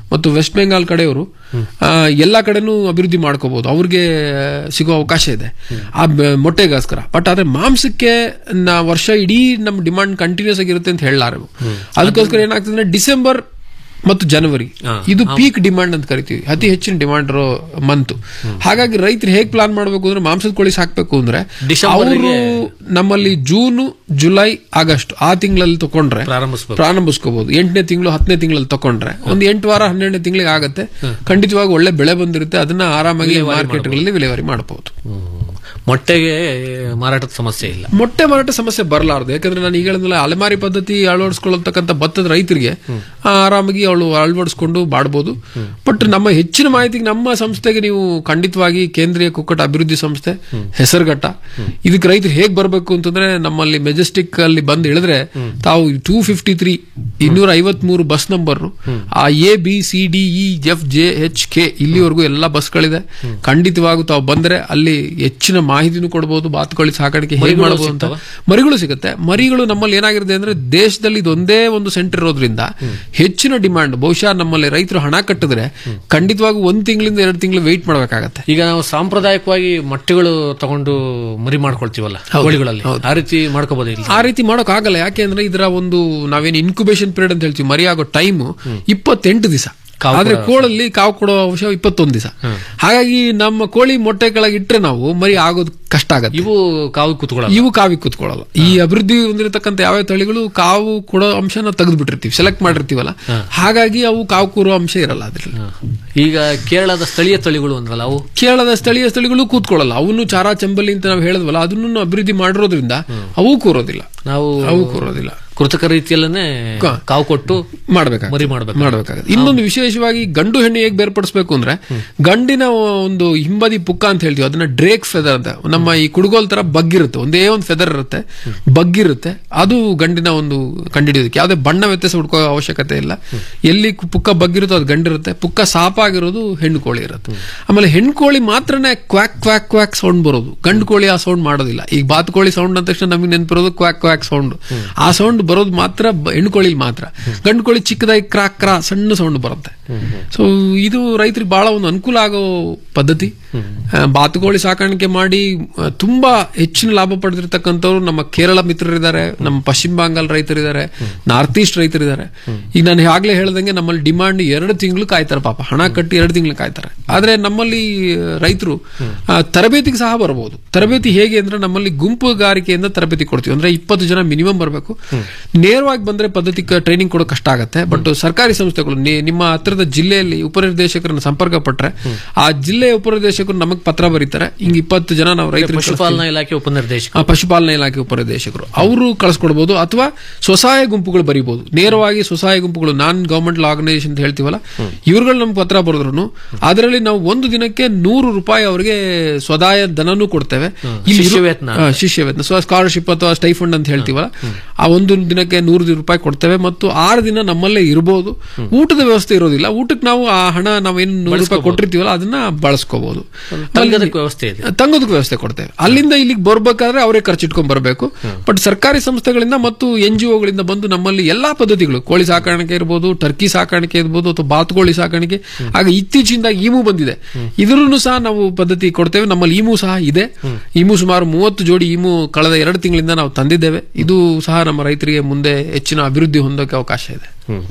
Speaker 13: ಮತ್ತು ವೆಸ್ಟ್ ಬೆಂಗಾಲ್ ಕಡೆಯವರು ಆ, ಎಲ್ಲಾ ಕಡೆನೂ ಅಭಿವೃದ್ಧಿ ಮಾಡ್ಕೋಬಹುದು ಅವ್ರಿಗೆ ಸಿಗೋ ಅವಕಾಶ ಇದೆ ಆ ಬ- ಮೊಟ್ಟೆಗೋಸ್ಕರ ಬಟ್ ಆದ್ರೆ ಮಾಂಸಕ್ಕೆ ನಾ ವರ್ಷ ಇಡೀ ನಮ್ಮ ಡಿಮಾಂಡ್ ಕಂಟಿನ್ಯೂಸ್ ಆಗಿರುತ್ತೆ ಅಂತ ಹೇಳಲಾರೆ ಅದಕ್ಕೋಸ್ಕರ ಏನಾಗ್ತದೆ ಅಂದ್ರೆ ಡಿಸೆಂಬರ್ ಮತ್ತು ಜನವರಿ ಇದು ಪೀಕ್ ಡಿಮಾಂಡ್ ಅಂತ ಕರಿತೀವಿ ಅತಿ ಹೆಚ್ಚಿನ ಡಿಮಾಂಡ್ ಇರೋ ಮಂತ್ ಹಾಗಾಗಿ ರೈತರು ಹೇಗ್ ಪ್ಲಾನ್ ಮಾಡಬೇಕು ಅಂದ್ರೆ ಮಾಂಸದ ಕೋಳಿ ಸಾಕ್ಬೇಕು ಅಂದ್ರೆ ಅವರು ನಮ್ಮಲ್ಲಿ ಜೂನ್ ಜುಲೈ ಆಗಸ್ಟ್ ಆ ತಿಂಗಳಲ್ಲಿ ತಗೊಂಡ್ರೆ ಪ್ರಾರಂಭಿಸ್ಕೋಬಹುದು ಎಂಟನೇ ತಿಂಗಳು ಹತ್ತನೇ ತಿಂಗಳಲ್ಲಿ ತಗೊಂಡ್ರೆ ಒಂದು ಎಂಟು ವಾರ ಹನ್ನೆರಡನೇ ತಿಂಗಳಿಗೆ ಆಗತ್ತೆ ಖಂಡಿತವಾಗಿ ಒಳ್ಳೆ ಬೆಳೆ ಬಂದಿರುತ್ತೆ ಅದನ್ನ ಆರಾಮಾಗಿ
Speaker 12: ವಿಲೇವಾರಿ
Speaker 13: ಮಾರ್ಕೆಟ್ಗಳಲ್ಲಿ ವಿಲೇವಾರಿ ಮಾಡಬಹುದು
Speaker 12: ಮೊಟ್ಟೆಗೆ ಮಾರಾಟದ ಸಮಸ್ಯೆ ಇಲ್ಲ
Speaker 13: ಮೊಟ್ಟೆ ಮಾರಾಟ ಸಮಸ್ಯೆ ಬರಲಾರದು ಯಾಕಂದ್ರೆ ನಾನು ಈಗ ಹೇಳಿದ್ನಲ್ಲ ಅಲೆಮಾರಿ ಪದ್ಧತಿ ಅಳವಡಿಸ್ಕೊಳ್ಳತಕ್ಕಂಥ ಭತ್ತದ ರೈತರಿಗೆ ಆ, ಆರಾಮಾಗಿ ಅವಳು ಅಳವಡಿಸ್ಕೊಂಡು ಮಾಡ್ಬೋದು ಬಟ್ ನಮ್ಮ ಹೆಚ್ಚಿನ ಮಾಹಿತಿಗೆ ನಮ್ಮ ಸಂಸ್ಥೆಗೆ ನೀವು ಖಂಡಿತವಾಗಿ ಕೇಂದ್ರೀಯ ಕುಕ್ಕಟ ಅಭಿವೃದ್ಧಿ ಸಂಸ್ಥೆ ಹೆಸರುಘಟ್ಟ ಇದಕ್ಕೆ ರೈತರು ಹೇಗ್ ಬರಬೇಕು ಅಂತಂದ್ರೆ ನಮ್ಮಲ್ಲಿ ಮೆಜೆಸ್ಟಿಕ್ ಅಲ್ಲಿ ಬಂದು ಇಳಿದ್ರೆ ತಾವು ಟೂ ಫಿಫ್ಟಿ ತ್ರೀ ಇನ್ನೂರ ಐವತ್ ಮೂರು ಬಸ್ ನಂಬರ್ ಆ A B C D E F J H K ಇಲ್ಲಿವರೆಗೂ ಎಲ್ಲ ಬಸ್ಗಳಿದೆ ಖಂಡಿತವಾಗೂ ತಾವು ಬಂದ್ರೆ ಅಲ್ಲಿ ಹೆಚ್ಚಿನ ಮಾಹಿತಿನೂ ಕೊಡಬಹುದು ಬಾತುಕೋಳಿ ಸಾಕಾಣಿಕೆ ಹೇಗೆ
Speaker 12: ಮರಿಗಳು
Speaker 13: ಮಾಡಬಹುದು ಅಂತ
Speaker 12: ಸಿಗ್ತವಾ?
Speaker 13: ಮರಿಗಳು ಸಿಗುತ್ತೆ ಮರಿಗಳು ನಮ್ಮಲ್ಲಿ ಏನಾಗಿರುತ್ತೆ ಅಂದ್ರೆ ದೇಶದಲ್ಲಿ ಇದೊಂದೇ ಒಂದು ಸೆಂಟರ್ ಇರೋದ್ರಿಂದ ಹೆಚ್ಚಿನ ಡಿಮಾಂಡ್ ಬಹುಶಃ ನಮ್ಮಲ್ಲಿ ರೈತರು ಹಣ ಕಟ್ಟಿದ್ರೆ ಖಂಡಿತವಾಗೂ ಒಂದ್ ತಿಂಗಳಿಂದ ಎರಡು ತಿಂಗಳು ವೆಯ್ಟ್ ಮಾಡಬೇಕಾಗತ್ತೆ
Speaker 12: ಈಗ ನಾವು ಸಾಂಪ್ರದಾಯಿಕವಾಗಿ ಮೊಟ್ಟೆಗಳು ತಗೊಂಡು ಮರಿ ಮಾಡ್ಕೊಳ್ತೀವಲ್ಲ
Speaker 13: ಹೌದು,
Speaker 12: ಕೋಳಿಗಳಲ್ಲಿ
Speaker 13: ಹೌದು.
Speaker 12: ಆ ರೀತಿ ಮಾಡ್ಕೋಬಹುದು ಇಲ್ಲ
Speaker 13: ಆ ರೀತಿ ಮಾಡೋಕ್ ಆಗಲ್ಲ ಯಾಕೆ ಅಂದ್ರೆ ಇದರ ಒಂದು ನಾವೇನು ಇನ್ಕ್ಯುಬೇಷನ್ ಪೀರಿಯಡ್ ಅಂತ ಹೇಳ್ತೀವಿ ಮರಿ ಆಗೋ ಟೈಮ್ ಇಪ್ಪತ್ತೆಂಟು ದಿವಸ
Speaker 12: ಕಾವು
Speaker 13: ಆದ್ರೆ
Speaker 12: ಕೊಡೋ
Speaker 13: ಕೋಳಲ್ಲಿ ಕಾವು ಕೊಡೋ ಅಂಶ ಇಪ್ಪತ್ತೊಂದು ದಿವಸ ಹಾಗಾಗಿ ನಮ್ಮ ಕೋಳಿ ಮೊಟ್ಟೆ ಕೆಳಗೆ ಇಟ್ರೆ ನಾವು ಮರಿ ಆಗೋದು ಕಷ್ಟ ಆಗತ್ತೆ
Speaker 12: ಇವು ಕಾವು ಕೂತ್ಕೊಳ್ಳಲ್ಲ
Speaker 13: ಇವು ಕಾವಿ ಕೂತ್ಕೊಳ್ಳಲ್ಲ ಈ ಅಭಿವೃದ್ಧಿ ಹೊಂದಿರತಕ್ಕಂಥ ಯಾವ ತಳಿಗಳು ಕಾವು ಕೊಡೋ ಅಂಶನ ತೆಗೆದು ಬಿಟ್ಟಿರ್ತೀವಿ ಸೆಲೆಕ್ಟ್ ಮಾಡಿರ್ತೀವಲ್ಲ ಹಾಗಾಗಿ ಅವು ಕಾವು ಕೂರೋ ಅಂಶ ಇರಲ್ಲ ಅದ್ರಲ್ಲಿ
Speaker 12: ಈಗ ಕೇರಳದ ಸ್ಥಳೀಯ ತಳಿಗಳು ಅಂದ್ರಲ್ಲ ಅವು
Speaker 13: ಕೇರಳದ ಸ್ಥಳೀಯ ಸ್ಥಳಿಗಳು ಕೂತ್ಕೊಳ್ಳಲ್ಲ ಅವನು ಚಾರಾ ಚಂಬಲಿ ಅಂತ ನಾವು ಹೇಳಿದ್ವಲ್ಲ ಅದನ್ನು ಅಭಿವೃದ್ಧಿ ಮಾಡಿರೋದ್ರಿಂದ ಅವು ಕೂರೋದಿಲ್ಲ
Speaker 12: ನಾವು
Speaker 13: ಅವು ಕೂರೋದಿಲ್ಲ
Speaker 12: ಕೃತಕ ರೀತಿಯಲ್ಲೇ
Speaker 13: ಕ-
Speaker 12: ಕಾವು ಕೊಟ್ಟು
Speaker 13: ಮಾಡ್ಬೇಕಾಗುತ್ತೆ
Speaker 12: ಮರಿ ಮಾಡ್ಬೇಕು
Speaker 13: ಮಾಡ್ಬೇಕಾಗುತ್ತೆ ಇನ್ನೊಂದು ವಿಶೇಷವಾಗಿ ಗಂಡು ಹೆಣ್ಣು ಹೇಗೆ ಬೇರ್ಪಡಿಸಬೇಕು ಅಂದ್ರೆ ಗಂಡಿನ ಒಂದು ಹಿಂಬದಿ ಪುಕ್ಕ ಅಂತ ಹೇಳ್ತೀವಿ ಅದನ್ನ ಡ್ರೇಕ್ ಫೆದರ್ ಅಂತ ನಮ್ಮ ಈ ಕುಡುಗೋಲ್ ತರ ಬಗ್ಗಿರುತ್ತೆ ಒಂದೇ ಒಂದು ಫೆದರ್ ಇರುತ್ತೆ ಬಗ್ಗಿರುತ್ತೆ ಅದು ಗಂಡಿನ ಒಂದು ಕಂಡಿಡಿಯೋದಕ್ಕೆ ಯಾವುದೇ ಬಣ್ಣ ವ್ಯತ್ಯಾಸ ಹುಡ್ಕೋ ಅವಶ್ಯಕತೆ ಇಲ್ಲ ಎಲ್ಲಿ ಕು- ಪುಕ್ಕ ಬಗ್ಗಿರುತ್ತೋ ಅದು ಗಂಡಿರುತ್ತೆ ಪುಕ್ಕ ಸಾಪಾಗಿರೋದು ಹೆಣ್ಣು ಕೋಳಿ ಇರುತ್ತೆ ಆಮೇಲೆ ಹೆಣ್ಣು ಕೋಳಿ ಮಾತ್ರನೇ ಕ್ವಾಕ್ ಕ್ವಾಕ್ ಕ್ವಾಕ್ ಸೌಂಡ್ ಬರೋದು ಗಂಡು ಕೋಳಿ ಆ ಸೌಂಡ್ ಮಾಡೋದಿಲ್ಲ ಈಗ ಬಾತುಕೋಳಿ ಸೌಂಡ್ ಅಂದ ತಕ್ಷಣ ನಮಗೆ ನೆನಪಿರೋದು ಕ್ವಾಕ್ ಕ್ವಾಕ್ ಸೌಂಡ್ ಆ ಸೌಂಡ್ ಬರೋದು ಮಾತ್ರ ಬ- ಹೆಣ್ಣು ಕೋಳಿಲಿ ಮಾತ್ರ ಗಂಡು ಕೋಳಿ ಚಿಕ್ಕದಾಗಿ ಕ್ರಾ ಕ್ರಾ ಸಣ್ಣ ಸೌಂಡ್ ಬರುತ್ತೆ ಸೊ ಇದು ರೈತರಿಗೆ ಬಹಳ ಒಂದು ಅನುಕೂಲ ಆಗೋ ಪದ್ಧತಿ ಆ, ಬಾತುಕೋಳಿ ಸಾಕಾಣಿಕೆ ಮಾಡಿ ಆ, ತುಂಬಾ ಹೆಚ್ಚಿನ ಲಾಭ ಪಡೆದಿರ್ತಕ್ಕಂಥವ್ರು ನಮ್ಮ ಕೇರಳ ಮಿತ್ರರಿದ್ದಾರೆ ನಮ್ಮ ಪಶ್ಚಿಮ ಬಂಗಾಲ್ ರೈತರಿದ್ದಾರೆ ನಾರ್ತ್ ಈಸ್ಟ್ ರೈತರಿದ್ದಾರೆ ಈಗ ನಾನು ಆಗ್ಲೇ ಹೇಳ್ದಂಗೆ ನಮ್ಮಲ್ಲಿ ಡಿಮಾಂಡ್ ಎರಡು ತಿಂಗಳು ಕಾಯ್ತಾರೆ ಪಾಪ ಹಣ ಕಟ್ಟಿ ಎರಡು ತಿಂಗಳು ಕಾಯ್ತಾರೆ ಆದ್ರೆ ನಮ್ಮಲ್ಲಿ ರೈತರು ತರಬೇತಿಗೆ ಸಹ ಬರಬಹುದು ತರಬೇತಿ ಹೇಗೆ ಅಂದ್ರೆ ನಮ್ಮಲ್ಲಿ ಗುಂಪುಗಾರಿಕೆಯಿಂದ ತರಬೇತಿ ಕೊಡ್ತೀವಿ ಅಂದ್ರೆ ಇಪ್ಪತ್ತು ಜನ ಮಿನಿಮಮ್ ಬರಬೇಕು ನೇರವಾಗಿ ಬಂದ್ರೆ ಪದ್ಧತಿ ಟ್ರೈನಿಂಗ್ ಕೊಡೋ ಕಷ್ಟ ಆಗುತ್ತೆ ಬಟ್ ಸರ್ಕಾರಿ ಸಂಸ್ಥೆಗಳು ನಿ- ನಿಮ್ಮ ಹತ್ತಿರದ ಜಿಲ್ಲೆಯಲ್ಲಿ ಉಪನಿರ್ದೇಶಕರನ್ನ ಸಂಪರ್ಕ ಪಟ್ರೆ ಆ ಜಿಲ್ಲೆಯ ಉಪನಿರ್ದೇಶಕರು ನಮಗೆ ಪತ್ರ ಬರೀತಾರೆ ಹಿಂಗ್ ಇಪ್ಪತ್ತು ಜನ ನಾವು ರೈತರಿಗೆ
Speaker 12: ಪಶುಪಾಲನಾ ಇಲಾಖೆ ಉಪನಿರ್ದೇಶಕ
Speaker 13: ಆ, ಪಶುಪಾಲನಾ ಇಲಾಖೆ ಉಪನಿರ್ದೇಶಕರು ಅವರು ಕಳಿಸ್ಕೊಡ್ಬೋದು ಅಥವಾ ಸ್ವಸಹಾಯ ಗುಂಪುಗಳು ಬರೀಬಹುದು ನೇರವಾಗಿ ಸ್ವಸಹಾಯ ಗುಂಪುಗಳು ನಾನ್ ಗವರ್ಮೆಂಟ್ ಆರ್ಗನೈಸೇಷನ್ ಅಂತ ಹೇಳ್ತೀವಲ್ಲ ಇವ್ರುಗಳು ನಮ್ಗೆ ಪತ್ರ ಬರೆದ್ರು ಅದರಲ್ಲಿ ನಾವು ಒಂದು ದಿನಕ್ಕೆ ನೂರು ರೂಪಾಯಿ ಅವರಿಗೆ ಸ್ವದಾಯ ಧನನೂ ಕೊಡ್ತೇವೆ ಇಲ್ಲಿ ಇರು-
Speaker 12: ಶಿಷ್ಯವೇತನ.
Speaker 13: ಆ, ಶಿಷ್ಯವೇತನ ಸ್ವ ಸ್ಕಾಲರ್ಶಿಪ್ ಅಥವಾ ಸ್ಟೈಫಂಡ್ ಅಂತ ಹೇಳ್ತೀವಲ್ಲ ಆ ಒಂದು ದಿನಕ್ಕೆ ನೂರು ರೂಪಾಯಿ ಕೊಡ್ತೇವೆ ಮತ್ತು ಆರು ದಿನ ನಮ್ಮಲ್ಲೇ ಇರಬಹುದು ಊಟದ ವ್ಯವಸ್ಥೆ ಇರೋದಿಲ್ಲ ಊಟಕ್ಕೆ ನಾವು ಆ ಹಣ ನಾವೇನು ನೂರು ರೂಪಾಯಿ ಕೊಟ್ಟಿರ್ತೀವಲ್ಲ ಅದನ್ನ ಬಳಸ್ಕೋಬಹುದು
Speaker 12: ತಂಗದಕ್ಕೆ ವ್ಯವಸ್ಥೆ ಇದೆ
Speaker 13: ತಂಗೋದಕ್ಕೆ ವ್ಯವಸ್ಥೆ ಕೊಡ್ತೇವೆ ಅಲ್ಲಿಂದ ಇಲ್ಲಿಗೆ ಬರ್ಬೇಕಾದ್ರೆ ಅವರೇ ಖರ್ಚಿಟ್ಕೊಂಡ್ ಬರಬೇಕು ಬಟ್ ಸರ್ಕಾರಿ ಸಂಸ್ಥೆಗಳಿಂದ ಮತ್ತು ಎನ್ ಜಿ ಒಗಳಿಂದ ಬಂದು ನಮ್ಮಲ್ಲಿ ಎಲ್ಲಾ ಪದ್ಧತಿಗಳು ಕೋಳಿ ಸಾಕಾಣಿಕೆ ಇರ್ಬೋದು ಟರ್ಕಿ ಸಾಕಾಣಿಕೆ ಇರ್ಬೋದು ಅಥವಾ ಬಾತುಕೋಳಿ ಸಾಕಾಣಿಕೆ ಆಗ ಇತ್ತೀಚಿಂದ ಈಮು ಬಂದಿದೆ ಇದ್ರೂ ಸಹ ನಾವು ಪದ್ಧತಿ ಕೊಡ್ತೇವೆ ನಮ್ಮಲ್ಲಿ ಈಮು ಸಹ ಇದೆ ಈಮು ಸುಮಾರು ಮೂವತ್ತು ಜೋಡಿ ಈಮು ಕಳೆದ ಎರಡು ತಿಂಗಳಿಂದ ನಾವು ತಂದಿದ್ದೇವೆ ಇದು ಸಹ ನಮ್ಮ ರೈತರಿಗೆ ಮುಂದೆ ಹೆಚ್ಚಿನ ಅಭಿವೃದ್ಧಿ ಹೊಂದೋಕೆ ಅವಕಾಶ ಇದೆ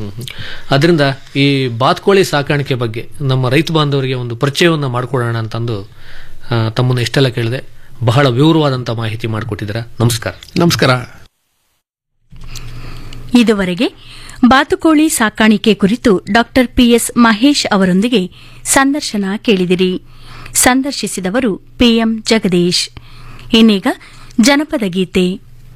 Speaker 12: ಅದರಿಂದ ಈ ಬಾತ್ಕೋಳಿ ಸಾಕಾಣಿಕೆ ಬಗ್ಗೆ ನಮ್ಮ ರೈತ ಬಾಂಧವರಿಗೆ ಒಂದು ಪರಿಚಯವನ್ನ ಮಾಡಿಕೊಡೋಣ ಅಂತಂದು ಆ, ತಮ್ಮನ್ನು ಇಷ್ಟೆಲ್ಲ ಕೇಳಿದೆ ಬಹಳ ವಿವರವಾದಂತ ಮಾಹಿತಿ ಮಾಡಿಕೊಟ್ಟಿದ್ದೀರಾ ನಮಸ್ಕಾರ
Speaker 13: ನಮಸ್ಕಾರ
Speaker 6: ಇದುವರೆಗೆ ಬಾತುಕೋಳಿ ಸಾಕಾಣಿಕೆ ಕುರಿತು ಡಾಕ್ಟರ್ ಪಿಎಸ್ ಮಹೇಶ್ ಅವರೊಂದಿಗೆ ಸಂದರ್ಶನ ಕೇಳಿದಿರಿ ಸಂದರ್ಶಿಸಿದವರು ಪಿಎಂ ಜಗದೀಶ್ ಇನ್ನೀಗ ಜನಪದ ಗೀತೆ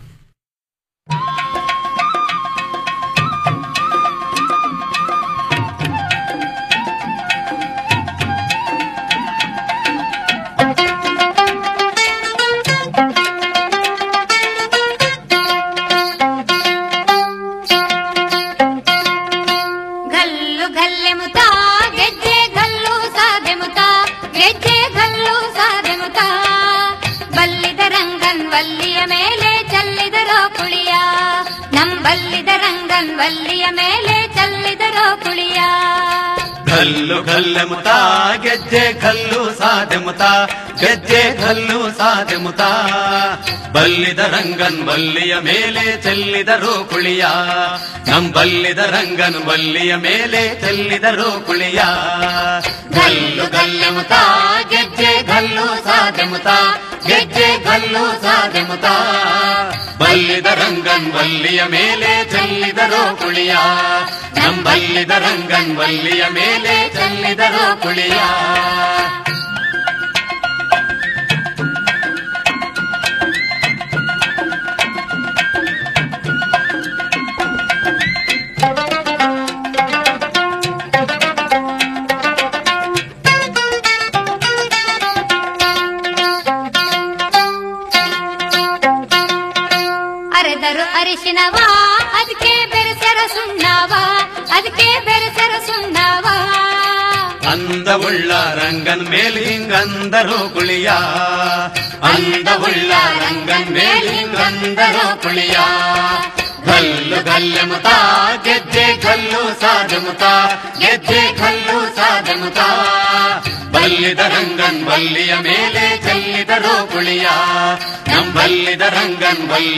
Speaker 14: ಗಲ್ಲು ಗಲ್ಲೆ ಮುತ ಗೆಜ್ಜೆ ಗಲ್ಲು ಸಾದೆ ಮುತ ಗೆಜ್ಜೆ ಗಲ್ಲು ಸಾದೆ ಮುತ ಬಲ್ಲಿದ ರಂಗನ್ ವಲ್ಲಿಯ ಮೇಲೆ ಚಲ್ಲಿದರೋ ಕುಳಿಯ ನಂ ಬಲ್ಲಿದ ರಂಗನ್ ವಲ್ಲಿಯ ಮೇಲೆ ಚಲ್ಲಿದರೋ ಕುಳಿಯ
Speaker 15: ಗಲ್ಲು ಗಲ್ಲೆ ಮುತ ಗೆಜ್ಜೆ ಗಲ್ಲು ಸಾದೆ ಮುತ ಗೆಜ್ಜೆ ಗಲ್ಲು ಸಾದೆ ಮುತ ಬಲ್ಲಿದ ರಂಗನ್ ಬಲ್ಲಿಯ ಮೇಲೆ ಚೆಲ್ಲಿದರು ಕುಳಿಯ ನಮ್ ಬಲ್ಲಿದ ರಂಗನ್ ಬಲ್ಲಿಯ ಮೇಲೆ ಚೆಲ್ಲಿದರು ಕುಳಿಯ ಗಲ್ಲು ಗಲ್ಲೆ ಮುತ ಗೆಜ್ಜೆ ಗಲ್ಲು ಸಾದೆ ಮುತ ಗೆಜ್ಜೆ ಗಲ್ಲು ಸಾದೆ ಮುತ ಬಲ್ಲಿದ ರಂಗನ್ ಬಲ್ಲಿಯ ಮೇಲೆ ಚೆಲ್ಲಿದರು ಕುಳಿಯ ನಮ್ ಬಲ್ಲಿದ ರಂಗನ್ ಬಲ್ಲಿಯ ಮೇಲೆ ಚೆಲ್ಲಿದರು ಕುಳಿಯ
Speaker 14: ಅರೆದರು ಅರಿಶಿನವ ಅದಕ್ಕೆ ಬೆರೆಸರ ಸುಣ್ಣವ ಅದಕ್ಕೆ ಬೆರೆಸರ ಸುಣ್ಣವ
Speaker 15: అందవుళ్ళ రంగన్ మేల్ ಹಿಂಗಂದರು ಕುಳಿಯ అందವುళ్ళ ರಂಗನ್ ಮೇಲ್ ಹಿಂಗಂದರು ಕುಳಿಯ ಗಲ್ಲು ಗಲ್ಲೆ ಮುತ ಗೆಜ್ಜೆ ಗಲ್ಲು ಸಾದ ಮುತ ಗೆಜ್ಜೆ ಗಲ್ಲು ಸಾದ ಮುತ ಬಲ್ಲಿದ ರಂಗನ್ ಬಲ್ಲಿಯ ಮೇಲೆ ಚೆಲ್ಲಿದರು ಕುಳಿಯ ನಂ ಬಲ್ಲಿದ ರಂಗನ್ ಬಲ್ಲಿ